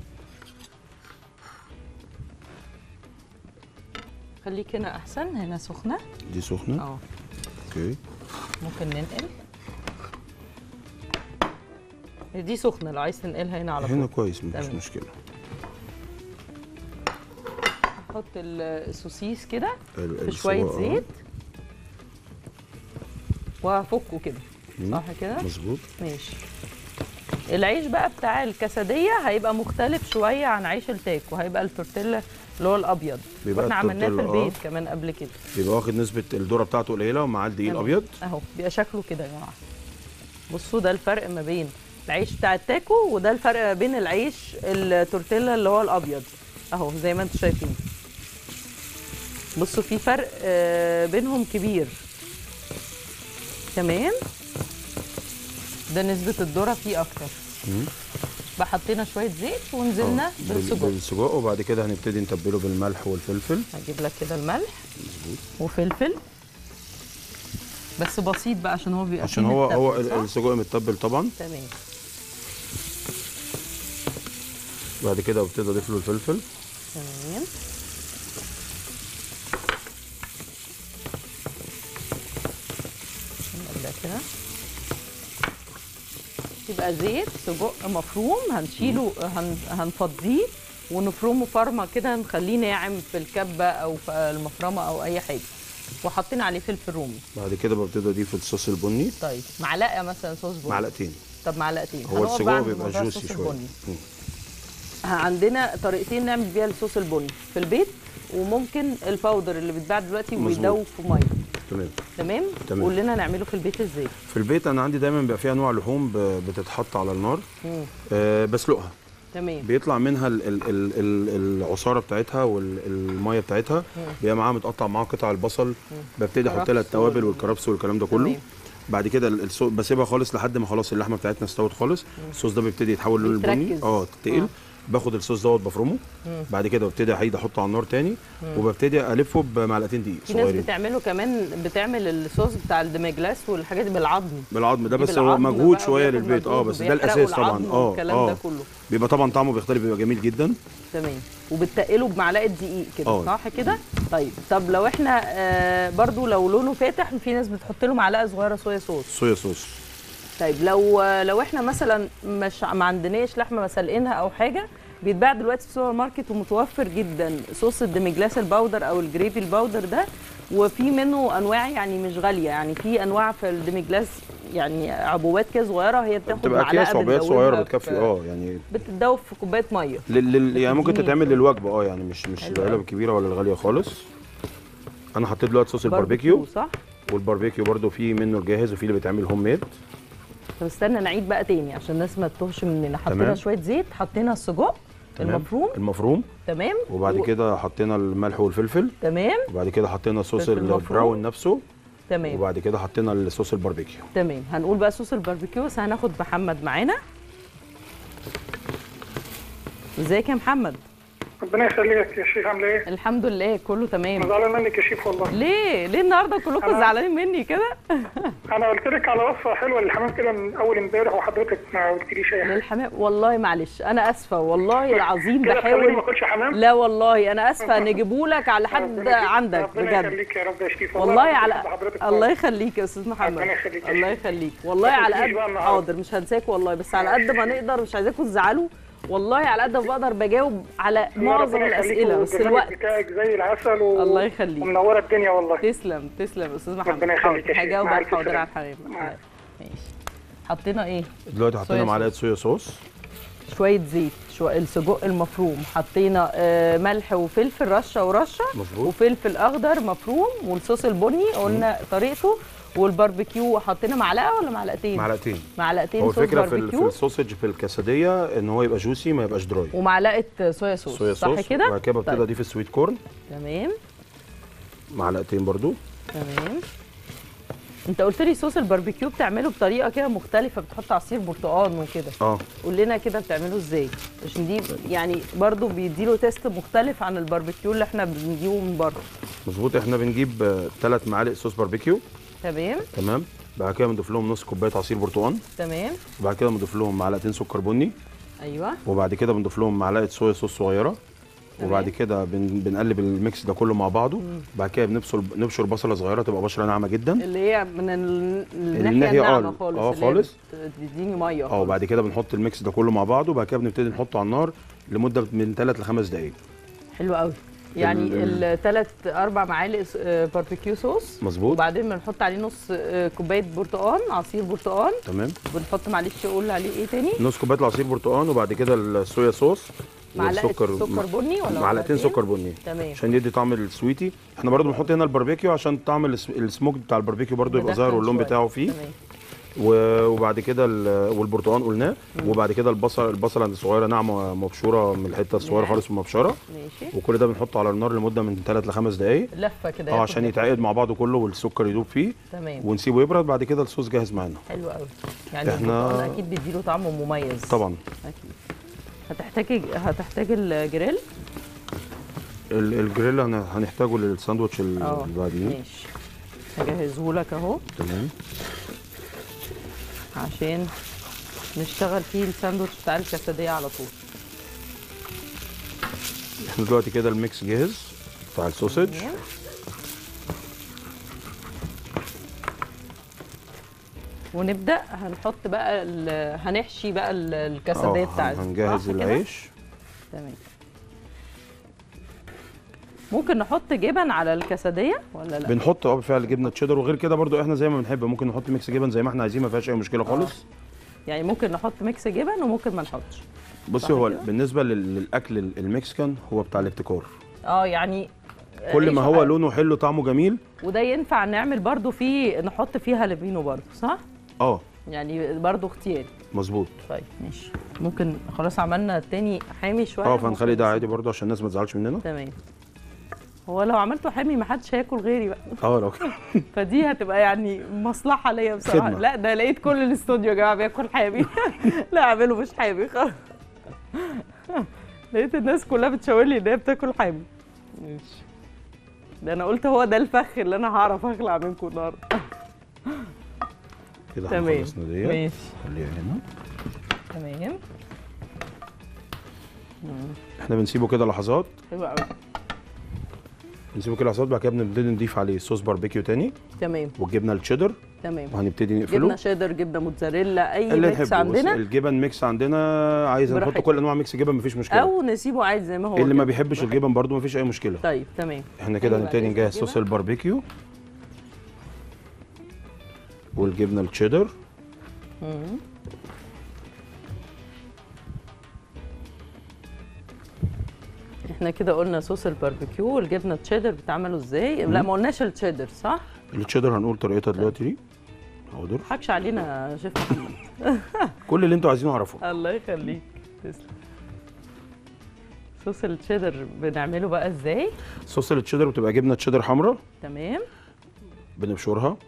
خليك هنا احسن هنا سخنه دي سخنه اه اوكي ممكن ننقل دي سخنه لو عايز تنقلها هنا على طول هنا كويس مفيش تمام. مشكله احط السوسيس كده ال- في السجق، شويه آه. زيت وهفكه كده مم. صح كده مظبوط ماشي العيش بقى بتاع الكسديه هيبقى مختلف شويه عن عيش التاكو هيبقى التورتيلا اللي هو الابيض بيبقى واحنا عملناه في التورتيلا، البيت كمان قبل كده بيبقى واخد نسبه الذره بتاعته قليله ومعاه الدقيق تمام. الابيض اهو بيبقى شكله كده يا جماعه بصوا ده الفرق ما بين العيش بتاع التاكو وده الفرق ما بين العيش التورتيلا اللي هو الابيض اهو زي ما انتم شايفين بصوا في فرق آه، بينهم كبير كمان ده نسبة الذرة فيه أكتر مم. بقى حطينا شوية زيت ونزلنا آه، بال- بالسجق بالسجق وبعد كده هنبتدي نتبله بالملح والفلفل هجيب لك كده الملح مظبوط وفلفل بس بسيط بقى عشان هو بيبقى عشان فيه هو هو متبل، ال- صح؟ السجق متبل طبعا تمام بعد كده ببتدي اضيف له الفلفل تمام نقلب ده كده يبقى زيت سجق مفروم هنشيله هن هنفضيه ونفرمه فرمه كده نخليه ناعم في الكبه او في المفرمه او اي حاجه وحاطين عليه فلفل رومي بعد كده ببتدي اضيف الصوص البني طيب معلقه مثلا صوص بني معلقتين طب معلقتين هو هنقف السجق بقى عند بيبقى موضوع جوسي الصوص شويه البني. مم. عندنا طريقتين نعمل بيها الصوص البني في البيت وممكن الباودر اللي بيتباع دلوقتي مظبوط. وبيدوب في ميه تمام تمام تمام. قول لنا نعمله في البيت ازاي في البيت انا عندي دايما بيبقى فيها انواع لحوم ب- بتتحط على النار مم. أه بسلقها تمام بيطلع منها ال ال ال ال العصاره بتاعتها والميه بتاعتها مم. بيبقى معاها متقطع معاها قطع البصل ببتدي احط كرفس لها التوابل وال- والكرفس والكلام ده كله تمام. بعد كده ال- الصوص بسيبها خالص لحد ما خلاص اللحمه بتاعتنا استوت خالص الصوص ده بيبتدي يتحول لون البني بيتركز. اه تقيل آه. باخد الصوص دوت بفرمه مم. بعد كده ببتدي اعيد احطه على النار تاني مم. وببتدي الفه بمعلقتين دقيق في ناس صغيرين بتعمله كمان بتعمل الصوص بتاع الدمجلاس والحاجات دي بالعظم بالعظم ده دي بس هو بالعظم مجهود بقى شويه وبياخد للبيت اه مجهود بس ده وبيحرقوا الاساس طبعا العظم اه والكلام ده اه كله بيبقى طبعا طعمه بيختلف بيبقى جميل جدا تمام وبتقله بمعلقه دقيق كده آه. صح كده طيب طب لو احنا آه برضو لو لونه فاتح في ناس بتحط له معلقه صغيره صويا صوص صويا صوص طيب لو لو احنا مثلا مش ما عندناش لحمه مسلقينها او حاجه بيتباع دلوقتي في السوبر ماركت ومتوفر جدا صوص الدمجلاس الباودر او الجريفي الباودر ده وفي منه انواع يعني مش غاليه يعني في انواع في الديمي جلاس يعني عبوات كده صغيره هي بتاخد بتبقى معلقه اكياس عبوات بتدوبها صغيره في- بتكفي اه يعني بتتدوب في كوبايه ميه لل... لل... يعني ممكن بتديني تتعمل فكرة. للوجبه اه يعني مش مش حلو العلب أوي. الكبيره ولا الغاليه خالص انا حطيت دلوقتي صوص الباربيكيو صح والباربيكيو برده في منه الجاهز وفي اللي بيتعمل هوم ميد طب استنى نعيد بقى تاني عشان الناس ما تتوهش مننا حطينا تمام. شويه زيت حطينا السجق تمام. المفروم المفروم تمام وبعد و- كده حطينا الملح والفلفل تمام وبعد كده حطينا صوص فلفل مفروم. البراون نفسه تمام وبعد كده حطينا الصوص الباربيكيو تمام هنقول بقى صوص الباربيكيو بس هناخد محمد معانا ازيك يا محمد ربنا يخليك يا شيخ عامله ايه؟ الحمد لله كله تمام انا زعلان منك يا شيخ والله ليه ليه النهارده كلكم أنا- زعلانين مني كده انا قلت لك على وصفه حلوه للحمام كده من اول امبارح وحضرتك ما قلتليش اي حاجه للحمام والله معلش انا اسفه والله العظيم كده تخليني بحاول ما اكلش حمام لا والله انا اسفه نجيبه لك على حد ربنا يخليك- عندك ربنا بجد يخليك يا رب يا شريف والله أنا على بحب حضرتك الله خالص. يخليك يا استاذ محمد ربنا يخليك يا الله شيخ. يخليك والله ما على تنسيش قد بقى النهاردة. حاضر مش هنساك والله بس على قد ما نقدر مش عايزاكم تزعلوا والله على قد ما بقدر بجاوب على معظم ربنا يخليك الاسئله بس والبرنامج الوقت بتاعك زي العسل و... الله يخليك. ومنوره الدنيا والله تسلم تسلم يا استاذ محمد ربنا يخليك حاضر، يا شيخ. هجاوب مع على ألف حاضر سلامة. على الحبايب ماشي حطينا ايه دلوقتي حطينا صويا معلقه صويا صوص شويه زيت شو السجق المفروم حطينا آه، ملح وفلفل رشه ورشه مظبوط. وفلفل اخضر مفروم والصوص البني قلنا طريقته والباربيكيو حطينا معلقه ولا معلقتين معلقتين معلقتين هو صوص الفكره في, ال- في باربيكيو السوسج في الكاساديه ان هو يبقى جوسي ما يبقاش دراي ومعلقه صويا صوص صويا صح صوص كده وبعد كده ببتدي طيب. اضيف السويت كورن تمام معلقتين برضو تمام انت قلت لي صوص الباربيكيو بتعمله بطريقه كده مختلفه بتحط عصير برتقال وكده اه قول لنا كده بتعمله ازاي عشان دي يعني برضو بيديله تيست مختلف عن الباربيكيو اللي احنا بنجيبه من بره مظبوط احنا بنجيب ثلاث معالق صوص باربيكيو تمام تمام بعد كده بنضيف لهم نص كوبايه عصير برتقال تمام وبعد كده بنضيف لهم معلقتين سكر بني ايوه وبعد كده بنضيف لهم معلقه صويا صوص صغيره وبعد كده بن بنقلب الميكس ده كله مع بعضه بعد كده بنبشر نبشر بصله صغيره تبقى بشره ناعمه جدا اللي هي من ال- الناحيه الناحية اه- الناعمه خالص اه اللي هي خالص. بت- بتديني ميه اه خالص. وبعد كده بنحط الميكس ده كله مع بعضه وبعد كده بنبتدي نحطه على النار لمده من 3 ل 5 دقائق حلو قوي يعني ال- الثلاث اربع معالق س- آه، باربيكيو صوص مظبوط. وبعدين بنحط عليه نص آه، كوبايه برتقال عصير برتقال تمام بنحط معلش قول عليه ايه تاني نص كوبايه العصير برتقال وبعد كده الصويا صوص معلقة والسكر- سكر بني ولا معلقتين معلقتين؟ سكر بني تمام. عشان يدي طعم السويتي احنا برضو بنحط هنا الباربيكيو عشان طعم الس- السموك بتاع الباربيكيو برضو يبقى مدخن ظاهر واللون شوية. بتاعه فيه تمام و- وبعد كده ال- والبرتقال قلناه وبعد كده البصل البصله الصغيره ناعمه مبشوره من الحته الصغيره نعم. خالص مبشره ماشي وكل ده بنحطه على النار لمده من 3 ل 5 دقائق لفه كده اه ياخد عشان لفة. يتعقد مع بعضه كله والسكر يدوب فيه تمام ونسيبه يبرد بعد كده الصوص جاهز معانا حلو قوي يعني إحنا- البرتقال اكيد بيديله طعم مميز طبعا اكيد هتحتاجي هتحتاج الجريل ال- الجريل هن- هنحتاجه للساندوتش ال- اه اللي بعديه ماشي هجهزه لك اهو تمام عشان نشتغل فيه الساندوتش بتاع الكاساديه على طول احنا دلوقتي كده الميكس جاهز بتاع السوسج تمام. ونبدا هنحط بقى ال- هنحشي بقى ال- الكاساديه اه بتاعتنا هنجهز صح كده؟ العيش تمام ممكن نحط جبن على الكاساديه ولا لا بنحط اه بالفعل جبنه تشيدر وغير كده برضو احنا زي ما بنحب ممكن نحط ميكس جبن زي ما احنا عايزين ما فيهاش اي مشكله خالص يعني ممكن نحط ميكس جبن وممكن ما نحطش صح بصي هو كده؟ بالنسبه لل- للاكل ال- المكسيكان هو بتاع الابتكار اه يعني كل ما عيش هو وحاجة. لونه حلو طعمه جميل وده ينفع نعمل برضو فيه نحط فيه هالبينو برضو صح اه يعني برضو اختياري مظبوط طيب ماشي ممكن خلاص عملنا التاني حامي شويه اه فهنخلي ممكن ده بس- عادي برضو عشان الناس ما تزعلش مننا تمام هو لو عملته حامي ما حدش هياكل غيري بقى اه لو فدي هتبقى يعني مصلحه ليا بصراحه خدمة. لا ده لقيت كل الاستوديو يا جماعه بياكل حامي لا اعمله مش حامي خلاص لقيت الناس كلها بتشاور لي ان هي بتاكل حامي ماشي ده انا قلت هو ده الفخ اللي انا هعرف اخلع منكم النهارده كده احنا تمام خلصنا ديت ماشي خليها هنا تمام احنا بنسيبه كده لحظات حلو قوي نسيبه كده على الصوت بعد كده بنبتدي نضيف عليه صوص باربيكيو تاني تمام والجبنه التشيدر تمام وهنبتدي نقفله جبنه شيدر جبنه موتزاريلا اي اللي ميكس نحبه بص، عندنا الجبن ميكس عندنا عايز نحط براحتك. كل انواع ميكس جبن مفيش مشكله او نسيبه عادي زي ما هو اللي ما كده. بيحبش الجبن برضو مفيش اي مشكله طيب تمام احنا كده هنبتدي نجهز صوص الباربيكيو والجبنه التشيدر مم. احنا كده قلنا صوص الباربيكيو والجبنه التشيدر بتعمله ازاي لا مم. ما قلناش التشيدر صح التشيدر هنقول طريقتها دلوقتي دي حاضر حكش علينا يا شيف محمد كل اللي انتوا عايزينه اعرفه الله يخليك تسلم صوص التشيدر بنعمله بقى ازاي صوص التشيدر بتبقى جبنه تشيدر حمراء تمام بنبشرها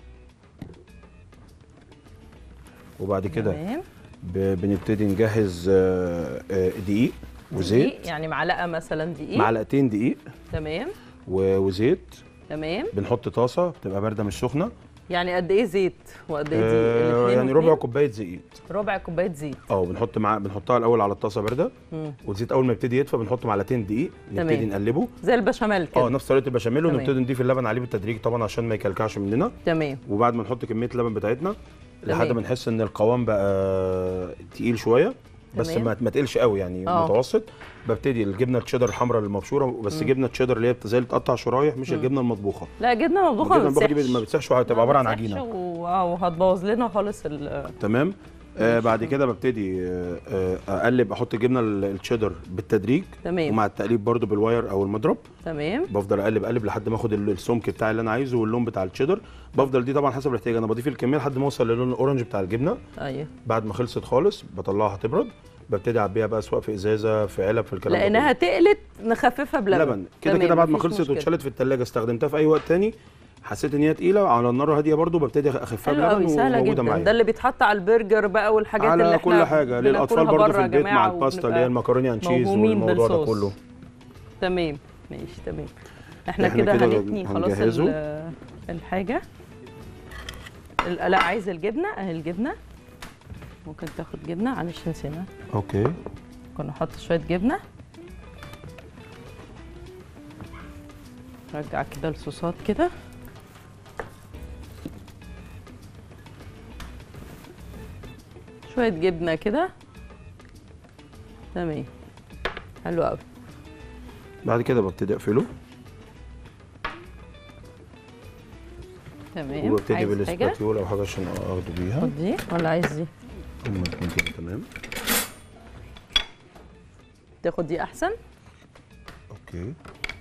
وبعد كده تمام ب- بنبتدي نجهز آه، آه، دقيق وزيت دقيق، يعني معلقه مثلا دقيق معلقتين دقيق تمام و- وزيت تمام بنحط طاسه بتبقى بارده مش سخنه يعني قد ايه زيت وقد ايه دقيق آه الاتنين يعني ربع واتنين؟ كوبايه زيت ربع كوبايه زيت اه بنحط مع بنحطها الاول على الطاسه بارده مم. والزيت اول ما يبتدي يدفى بنحط معلقتين دقيق نبتدي تمام. نقلبه زي البشاميل كده اه نفس طريقه البشاميل تمام. ونبتدي نضيف اللبن عليه بالتدريج طبعا عشان ما يكلكعش مننا تمام وبعد ما نحط كميه اللبن بتاعتنا لحد تمام. ما نحس ان القوام بقى تقيل شويه بس تمام. ما ما تقلش قوي يعني آه. متوسط ببتدي الجبنه التشيدر الحمراء المبشوره بس مم. جبنه تشيدر اللي هي زي اللي بتقطع شرايح مش مم. الجبنه المطبوخه لا جبنه مطبوخه الجبنه ما المطبوخه دي بتسيحش ما بتسيحش وهتبقى عباره عن ما بتسيحش عجينه و- آه، وهتبوظ لنا خالص ال تمام آه بعد كده ببتدي آه آه اقلب احط الجبنه ال- التشيدر بالتدريج تمام. ومع التقليب برده بالواير او المضرب تمام بفضل اقلب اقلب لحد ما اخد ال- السمك بتاعي اللي انا عايزه واللون بتاع التشيدر بفضل دي طبعا حسب الاحتياج انا بضيف الكميه لحد ما اوصل للون الاورنج بتاع الجبنه ايوه بعد ما خلصت خالص بطلعها تبرد ببتدي اعبيها بقى سواء في ازازه في علب في الكلام ده لانها كله. تقلت نخففها بلبن لبن كده تمام، كده بعد ما مفيش خلصت مشكلة. واتشالت في الثلاجه استخدمتها في اي وقت تاني حسيت ان هي تقيله على النار هاديه برده ببتدي اخفها حلو قوي بلبن سهله وموجوده جدا معايا ده اللي بيتحط على البرجر بقى والحاجات اللي على احنا كل حاجه للاطفال بناكلها برضه بره في يا البيت جماعة مع الباستا اللي هي وبنبقى المكروني ان تشيز موهومين والموضوع ده بالصوص. كله تمام ماشي تمام احنا, إحنا كده كده هنتني خلاص هنجهزه. ال- الحاجه ال- لا عايز الجبنه اهي الجبنه ممكن تاخد جبنه معلش نسينا اوكي ممكن نحط شويه جبنه رجع كده الصوصات كده شويه جبنه كده تمام حلو قوي بعد كده ببتدي اقفله تمام وببتدي عايز حاجه بالسباتيولا او حاجه عشان اخده بيها خد دي ولا عايز دي هما الاتنين كده تمام تاخد دي احسن اوكي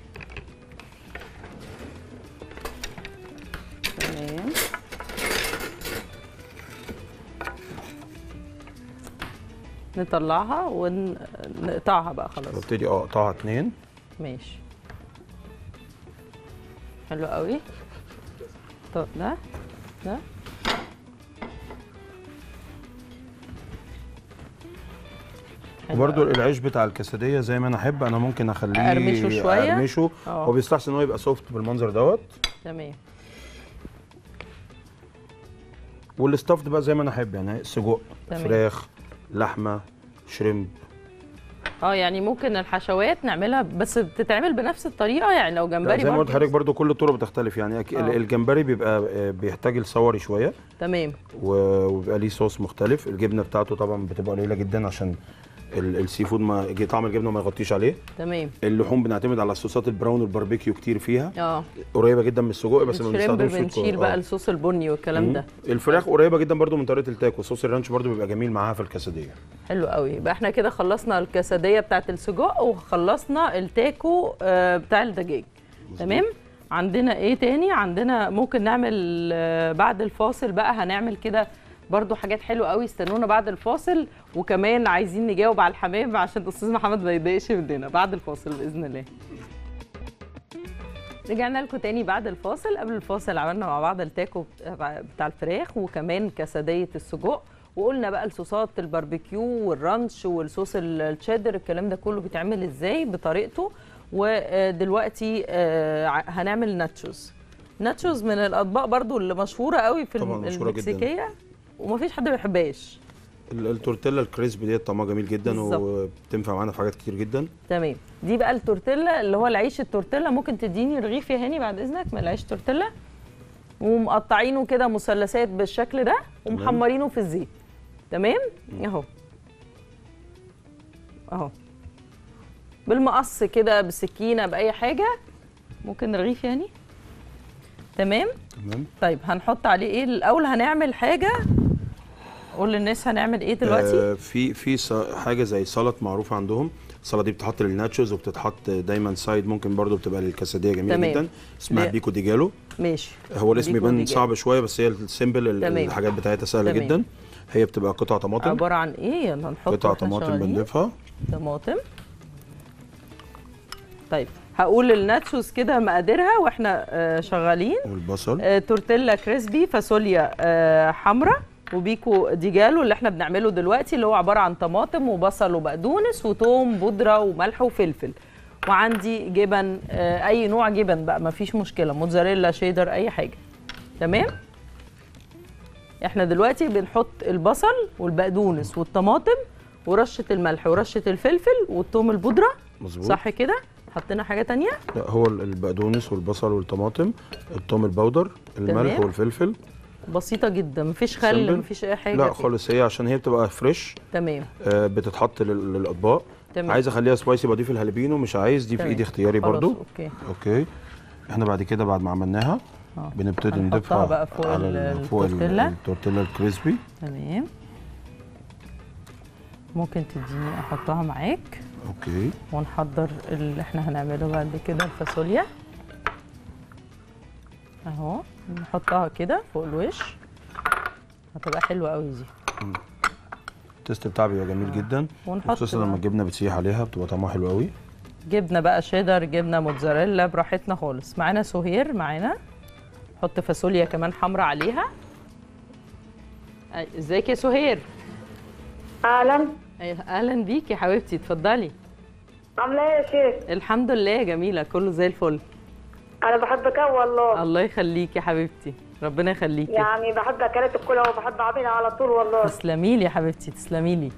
تمام نطلعها ونقطعها بقى خلاص ببتدي اه اقطعها اتنين ماشي حلو قوي طب ده ده حلو وبرده العيش بتاع الكاسديه زي ما انا احب انا ممكن اخليه أقرمشه شوية؟ ارمشه آه. هو بيستحسن ان هو يبقى سوفت بالمنظر دوت تمام والستافد بقى زي ما انا احب يعني سجق تمام. فراخ لحمه شريمب اه يعني ممكن الحشوات نعملها بس بتتعمل بنفس الطريقه يعني لو لا، جمبري زي ما قلت برضه لحضرتك برضو كل الطرق بتختلف يعني أك- آه. الجمبري بيبقى آه، بيحتاج الصوري شويه تمام و- وبيبقى ليه صوص مختلف الجبنه بتاعته طبعا بتبقى قليله جدا عشان ال- السي فود ما طعم الجبنه ما يغطيش عليه تمام اللحوم بنعتمد على الصوصات البراون والباربيكيو كتير فيها اه قريبه جدا من السجق بس ما الشريمب بنستخدمش صوت بنشيل كو- بقى آه. الصوص البني والكلام ده الفراخ قريبه جدا برضو من طريقه التاكو صوص الرانش برضو بيبقى جميل معاها في الكاسديه حلو قوي يبقى احنا كده خلصنا الكاسديه بتاعت السجق وخلصنا التاكو آه، بتاع الدجاج تمام عندنا ايه تاني عندنا ممكن نعمل آه، بعد الفاصل بقى هنعمل كده برضو حاجات حلوه قوي استنونا بعد الفاصل وكمان عايزين نجاوب على الحمام عشان الاستاذ محمد ما يضايقش مننا بعد الفاصل باذن الله رجعنا لكم تاني بعد الفاصل قبل الفاصل عملنا مع بعض التاكو بتاع بتاع الفراخ وكمان كسدية السجق وقلنا بقى الصوصات الباربيكيو والرانش والصوص ال- التشيدر الكلام ده كله بيتعمل ازاي بطريقته ودلوقتي آه، ع- هنعمل ناتشوز ناتشوز من الاطباق برضو اللي مشهوره قوي في طبعاً الم- مشهورة جداً. المكسيكيه ومفيش حد ما بيحبهاش ال- التورتيلا الكريسبي ديت طعمها جميل جدا بالظبط. وبتنفع معانا في حاجات كتير جدا تمام دي بقى التورتيلا اللي هو العيش التورتيلا ممكن تديني رغيف يا هاني بعد اذنك من العيش تورتيلا ومقطعينه كده مثلثات بالشكل ده ومحمرينه في الزيت تمام اهو اهو بالمقص كده بسكينه باي حاجه ممكن رغيف يعني تمام تمام طيب هنحط عليه ايه الاول هنعمل حاجه قول للناس هنعمل ايه دلوقتي آه في في ص- حاجه زي سلطه معروفه عندهم السلطه دي بتتحط للناتشوز وبتتحط دايما سايد ممكن برضو بتبقى للكاساديه جميله تمام. جدا اسمها ليه؟ بيكو دي جالو ماشي هو الاسم بيكو يبان دي صعب شويه بس هي السيمبل ال- تمام. الحاجات بتاعتها سهله تمام. جدا هي بتبقى قطع طماطم عباره عن ايه يلا نحط قطع واحنا طماطم شغالين. بنضيفها طماطم طيب هقول الناتشوز كده مقاديرها واحنا آه، شغالين والبصل آه، تورتيلا كريسبي فاصوليا آه، حمراء وبيكو ديجالو اللي احنا بنعمله دلوقتي اللي هو عباره عن طماطم وبصل وبقدونس وتوم بودره وملح وفلفل وعندي جبن آه، اي نوع جبن بقى مفيش مشكله موتزاريلا شيدر اي حاجه تمام احنا دلوقتي بنحط البصل والبقدونس والطماطم ورشه الملح ورشه الفلفل والثوم البودره مظبوط صح كده حطينا حاجه تانية لا هو ال- البقدونس والبصل والطماطم الثوم البودر الملح تمام. والفلفل بسيطه جدا مفيش خل سيمبل. مفيش اي حاجه لا فيها. خالص هي عشان هي بتبقى فريش تمام آه، بتتحط لل- للاطباق تمام. عايز اخليها سبايسي بضيف الهالبينو مش عايز دي في تمام. ايدي اختياري خلاص، برضو اوكي اوكي احنا بعد كده بعد ما عملناها آه. بنبتدي هنحطها نضيفها بقى فوق على ال- ال- فوق ال- التورتيلا. التورتيلا الكريسبي تمام ممكن تديني احطها معاك اوكي ونحضر اللي احنا هنعمله بعد كده الفاصوليا اهو نحطها كده فوق الوش هتبقى حلوه قوي دي التيست بتاعها بيبقى جميل جدا ونحط خصوصا بقى. لما الجبنه بتسيح عليها بتبقى طعمها حلو قوي جبنه بقى شيدر جبنه موتزاريلا براحتنا خالص معانا سهير معانا حط فاصوليا كمان حمرا عليها أي- ازيك يا سهير اهلا أي- اهلا بيك يا حبيبتي اتفضلي عامله ايه يا شيخ الحمد لله يا جميله كله زي الفل انا بحبك قوي والله الله يخليك يا حبيبتي ربنا يخليكي يعني بحب اكلاتك كلها وبحب اعملها على طول والله تسلمي لي يا حبيبتي تسلمي لي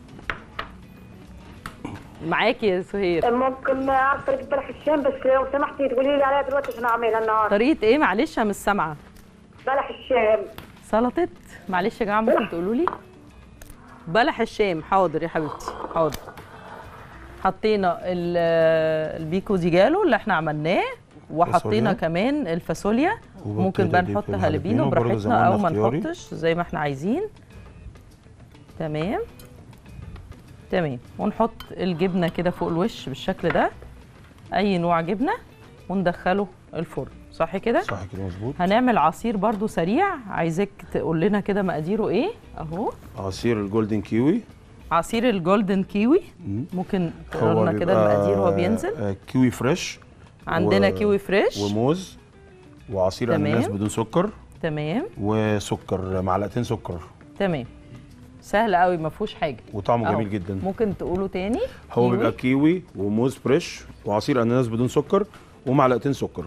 معاكي يا سهير ممكن اعرف طريقه بلح الشام بس لو سمحتي تقولي لي عليها دلوقتي عشان اعملها النهارده طريقه ايه معلش انا مش سامعه بلح الشام سلطه معلش يا جماعه ممكن تقولوا لي بلح الشام حاضر يا حبيبتي حاضر حطينا ال- البيكو دي جالو اللي احنا عملناه وحطينا فاصوليا. كمان الفاصوليا وببتدي ممكن بقى أضيف نحط الهالبينو هالبينو برضه زي ما براحتنا او قلنا ما اختياري. نحطش زي ما احنا عايزين تمام تمام ونحط الجبنه كده فوق الوش بالشكل ده اي نوع جبنه وندخله الفرن صح كده صح كده مظبوط هنعمل عصير برضو سريع عايزاك تقول لنا كده مقاديره ايه اهو عصير الجولدن كيوي عصير الجولدن كيوي مم. ممكن تقول لنا كده المقادير وهو بينزل آه، كيوي فريش عندنا كيوي فريش وموز وعصير تمام. اناناس بدون سكر تمام وسكر معلقتين سكر تمام سهل قوي ما فيهوش حاجه وطعمه أهو. جميل جدا ممكن تقولوا تاني هو كيوي. بيبقى كيوي وموز فريش وعصير اناناس بدون سكر ومعلقتين سكر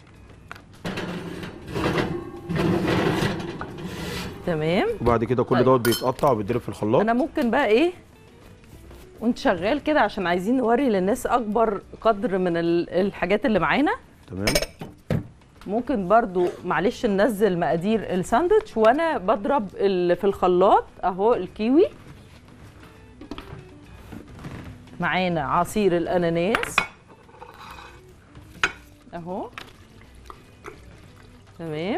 تمام وبعد كده كل طيب. دوت بيتقطع وبيتضرب في الخلاط انا ممكن بقى ايه وانت شغال كده عشان عايزين نوري للناس اكبر قدر من ال- الحاجات اللي معانا تمام ممكن برضو معلش ننزل مقادير الساندوتش وانا بضرب ال- في الخلاط اهو الكيوي معانا عصير الاناناس اهو تمام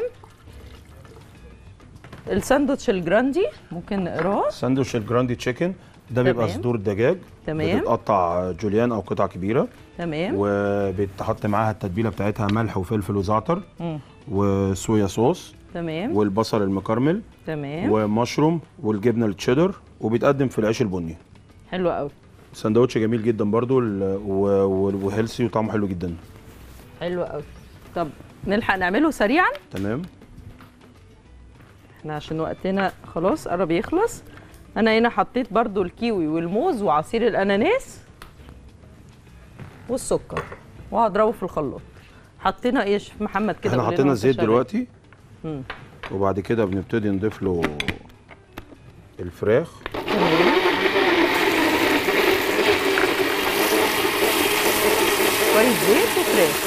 الساندوتش الجراندي ممكن نقراه ساندوتش الجراندي تشيكن ده بيبقى تمام. صدور دجاج تمام. بتتقطع جوليان او قطع كبيره تمام وبيتحط معاها التتبيله بتاعتها ملح وفلفل وزعتر مم. وصويا صوص تمام والبصل المكرمل تمام ومشروم والجبنه التشيدر وبيتقدم في العيش البني حلو قوي سندوتش جميل جدا برضو ال- و- و- وهيلسي وطعمه حلو جدا حلو قوي طب نلحق نعمله سريعا تمام احنا عشان وقتنا خلاص قرب يخلص انا هنا حطيت برضو الكيوي والموز وعصير الاناناس والسكر وهضربه في الخلاط حطينا ايه يا شيف محمد كده احنا قول لنا حطينا وانت الزيت شغال. دلوقتي مم. وبعد كده بنبتدي نضيف له الفراخ تمام شويه زيت وفراخ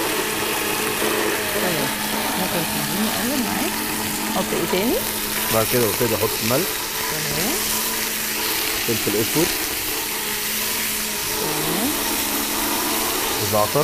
تمام ممكن تديني اقلب معاك احط ايه تاني بعد كده ببتدي احط ملح تمام فلفل اسود تمام وزعتر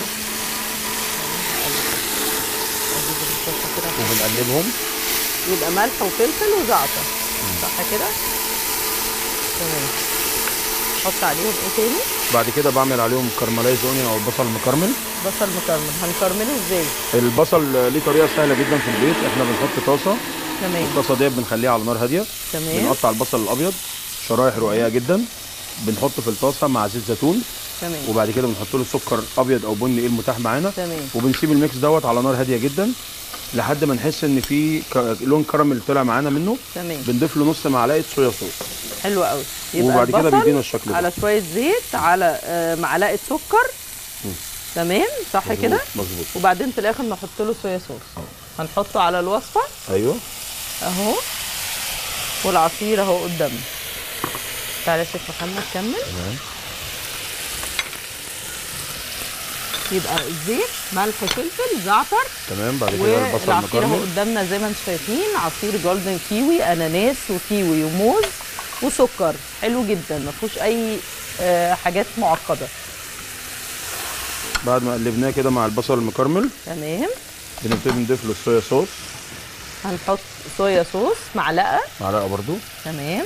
وبنقلبهم يبقى ملح وفلفل وزعتر صح كده تمام حط عليهم ايه تاني بعد كده بعمل عليهم كرملايز اونيون او البصل المكرمل بصل مكرمل هنكرمله ازاي البصل ليه طريقه سهله جدا في البيت احنا بنحط طاسه تمام الطاسه ديت بنخليها على نار هاديه تمام بنقطع البصل الابيض شرايح رقيقه جدا بنحطه في الطاسه مع زيت زيتون تمام وبعد كده بنحط له سكر ابيض او بني ايه المتاح معانا تمام وبنسيب الميكس دوت على نار هاديه جدا لحد ما نحس ان في ك- لون كراميل طلع معانا منه تمام بنضيف له نص معلقه صويا صوص حلو قوي يبقى وبعد كده البصل بيدينا الشكل ده على شويه زيت على آه، معلقه سكر تمام صح مظبوط، كده مظبوط وبعدين في الاخر نحط له صويا صوص هنحطه على الوصفه ايوه اهو والعصير اهو قدامنا تعالى يا شيخ محمد كمل تمام يبقى الزيت ملح فلفل زعتر تمام بعد كده البصل والعصير اهو المكرمل قدامنا زي ما انتم شايفين عصير جولدن كيوي اناناس وكيوي وموز وسكر حلو جدا ما فيهوش اي آه، حاجات معقده بعد ما قلبناه كده مع البصل المكرمل تمام بنبتدي نضيف له الصويا صوص هنحط صويا صوص معلقه معلقه برضو تمام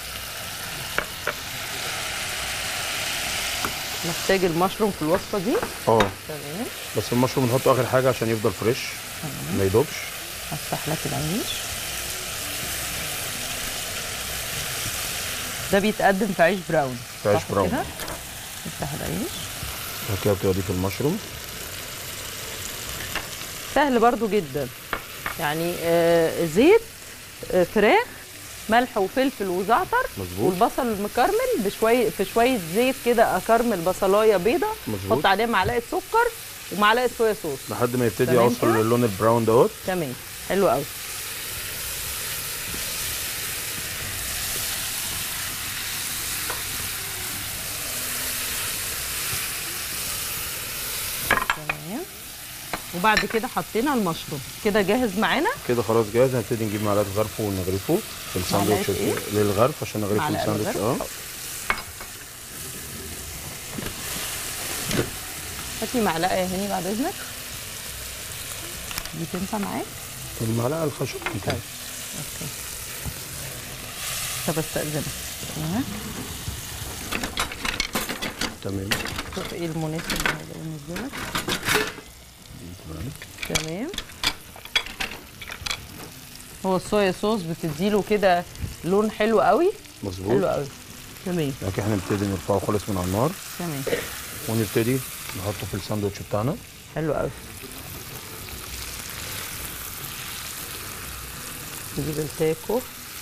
محتاج المشروم في الوصفه دي اه تمام بس المشروم نحطه اخر حاجه عشان يفضل فريش ما يدوبش افتح لك العيش ده بيتقدم في عيش براون في عيش صح براون. كده؟ نفتح العيش بعد كده بتبقى اضيف المشروم سهل برضو جدا يعني آه زيت آه فراخ ملح وفلفل وزعتر مظبوط. والبصل المكرمل بشويه في شويه زيت كده اكرمل بصلايه بيضه مظبوط. احط عليها معلقه سكر ومعلقه صويا صوص لحد ما يبتدي تمام يوصل كده؟ للون البراون دوت تمام حلو قوي تمام وبعد كده حطينا المشروم كده جاهز معانا كده خلاص جاهز هنبتدي نجيب معلقه غرف ونغرفه في الساندوتش معلقة إيه؟ للغرف عشان نغرفه معلقة الساندوتش الغرف. اه هاتي معلقه يا هاني بعد اذنك دي تنفع معاك المعلقه الخشب طيب اوكي طب استاذنك تمام تمام شوف ايه المناسب بالنسبه لك تمام هو الصويا صوص بتديله كده لون حلو قوي مظبوط حلو قوي تمام لكن احنا نبتدي نرفعه خالص من على النار تمام ونبتدي نحطه في الساندوتش بتاعنا حلو قوي نجيب التاكو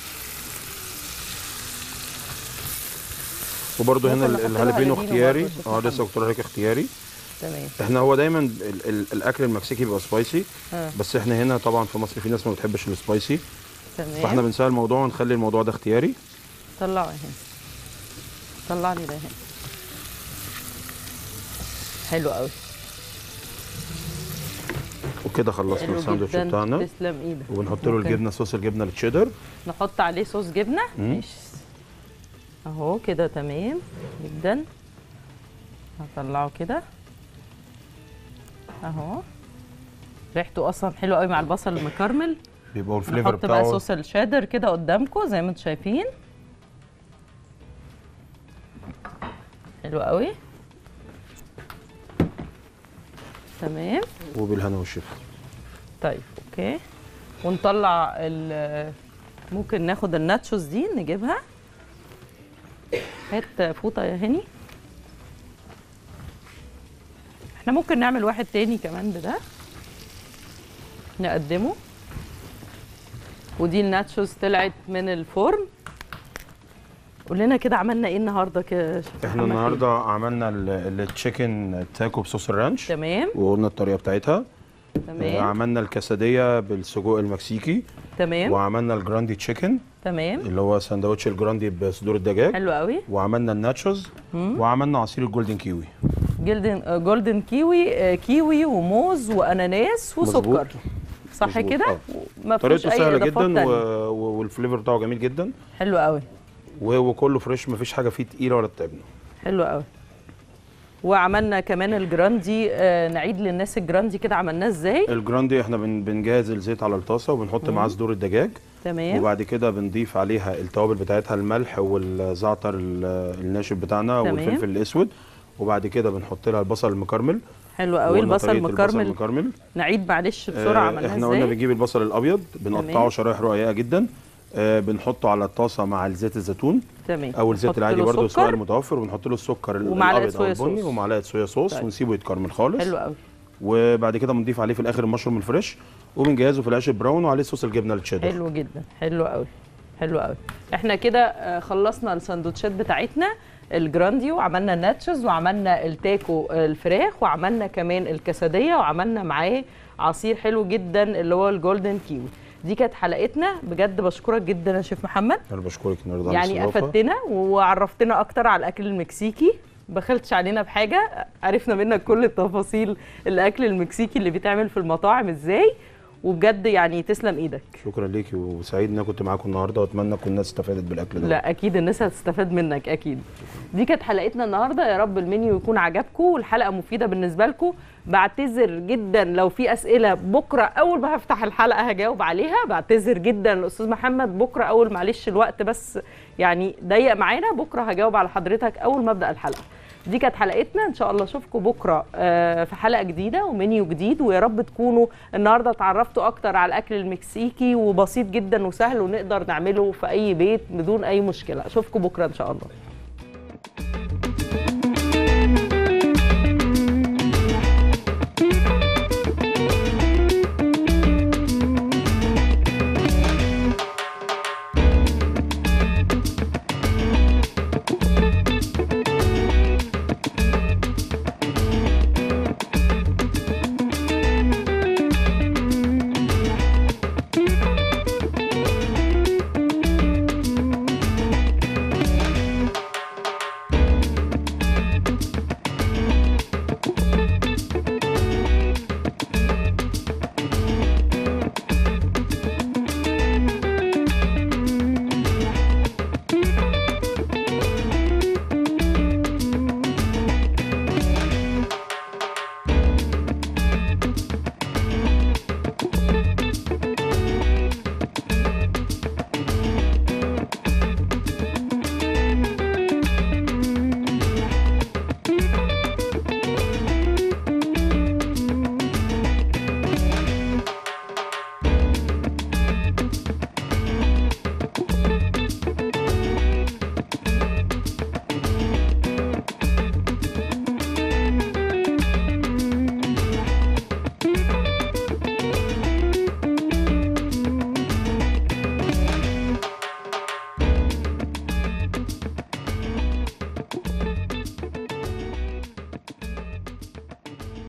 وبرده هنا ممكن ال- نحط لها الهالبينو هالبينو اختياري برضه، شوف اه لسه محمد. قلت لحضرتك اختياري تمام احنا هو دايما ال ال الاكل المكسيكي بيبقى سبايسي آه. بس احنا هنا طبعا في مصر في ناس ما بتحبش السبايسي فاحنا تمام بنسهل الموضوع ونخلي الموضوع ده اختياري طلعه يا هاني طلع لي ده هنا حلو قوي وكده خلصنا حلو الساندوتش جدا بتاعنا تسلم ايدك وبنحط له ممكن الجبنه صوص الجبنه التشيدر نحط عليه صوص جبنه مم. ماشي اهو كده تمام جدا هطلعه كده اهو ريحته اصلا حلوه قوي مع البصل المكرمل بيبقى الفليفر نحط بقى بتاعه صوص الشيدر كده قدامكم زي ما انتم شايفين حلو قوي تمام وبالهنا والشفا طيب اوكي ونطلع ال ممكن ناخد الناتشوز دي نجيبها هات فوطه يا هاني احنا ممكن نعمل واحد تاني كمان بده نقدمه ودي الناتشوز طلعت من الفرن قول لنا كده عملنا ايه النهارده كده يا شيف احنا محمد النهارده عملنا التشيكن تاكو بصوص الرانش تمام وقلنا الطريقه بتاعتها تمام. عملنا الكاسادية بالسجق المكسيكي تمام وعملنا الجراندي تشيكن تمام اللي هو سندوتش الجراندي بصدور الدجاج حلو قوي وعملنا الناتشوز مم. وعملنا عصير الجولدن كيوي جولدن آه، جولدن كيوي آه، كيوي وموز واناناس وسكر مظبوط. صح مظبوط، كده آه. ما فيهوش طريقته اي سهله اضافات جدا و... تانية. و... والفليفر بتاعه جميل جدا حلو قوي و... وكله فريش مفيش حاجه فيه تقيله ولا بتعبنا حلو قوي وعملنا كمان الجراندي آه نعيد للناس الجراندي كده عملناه ازاي الجراندي احنا بن... بنجهز الزيت على الطاسه وبنحط مم. معاه صدور الدجاج تمام وبعد كده بنضيف عليها التوابل بتاعتها الملح والزعتر ال- الناشف بتاعنا تمام. والفلفل الاسود وبعد كده بنحط لها البصل المكرمل حلو قوي وقلنا البصل طريقة المكرمل المكرمل نعيد معلش بسرعه آه، عملناه احنا قلنا ازاي بنجيب البصل الابيض بنقطعه تمام. شرايح رقيقه جدا آه، بنحطه على الطاسه مع الزيت الزيتون تمام او الزيت نحط العادي له برضه سكر سواء المتوفر ونحط له السكر ال- ومعلقة الابيض او صويا البني صوص. ومعلقه صويا صوص طيب. ونسيبه يتكرمل خالص حلو قوي وبعد كده بنضيف عليه في الاخر المشروم الفريش وبنجهزه في العيش البراون وعليه صوص الجبنه التشيدر حلو جدا حلو قوي حلو قوي احنا كده آه، خلصنا السندوتشات بتاعتنا الجراندي وعملنا الناتشز وعملنا التاكو الفراخ وعملنا كمان الكاساديه وعملنا معاه عصير حلو جدا اللي هو الجولدن كيوي دي كانت حلقتنا بجد بشكرك جدا يا شيف محمد انا بشكرك النهارده على يعني الاستضافة. افدتنا وعرفتنا اكتر على الاكل المكسيكي بخلتش علينا بحاجه عرفنا منك كل التفاصيل الاكل المكسيكي اللي بيتعمل في المطاعم ازاي وبجد يعني تسلم ايدك شكرا ليكي وسعيد ان انا كنت معاكم النهارده واتمنى كل الناس استفادت بالاكل ده لا اكيد الناس هتستفاد منك اكيد دي كانت حلقتنا النهارده يا رب المنيو يكون عجبكم والحلقه مفيده بالنسبه لكم بعتذر جدا لو في اسئله بكره اول ما هفتح الحلقه هجاوب عليها بعتذر جدا الاستاذ محمد بكره اول معلش الوقت بس يعني ضيق معانا بكره هجاوب على حضرتك اول ما ابدا الحلقه دي كانت حلقتنا ان شاء الله اشوفكم بكره آه، في حلقه جديده ومنيو جديد ويا رب تكونوا النهارده اتعرفتوا اكتر على الاكل المكسيكي وبسيط جدا وسهل ونقدر نعمله في اي بيت بدون اي مشكله اشوفكم بكره ان شاء الله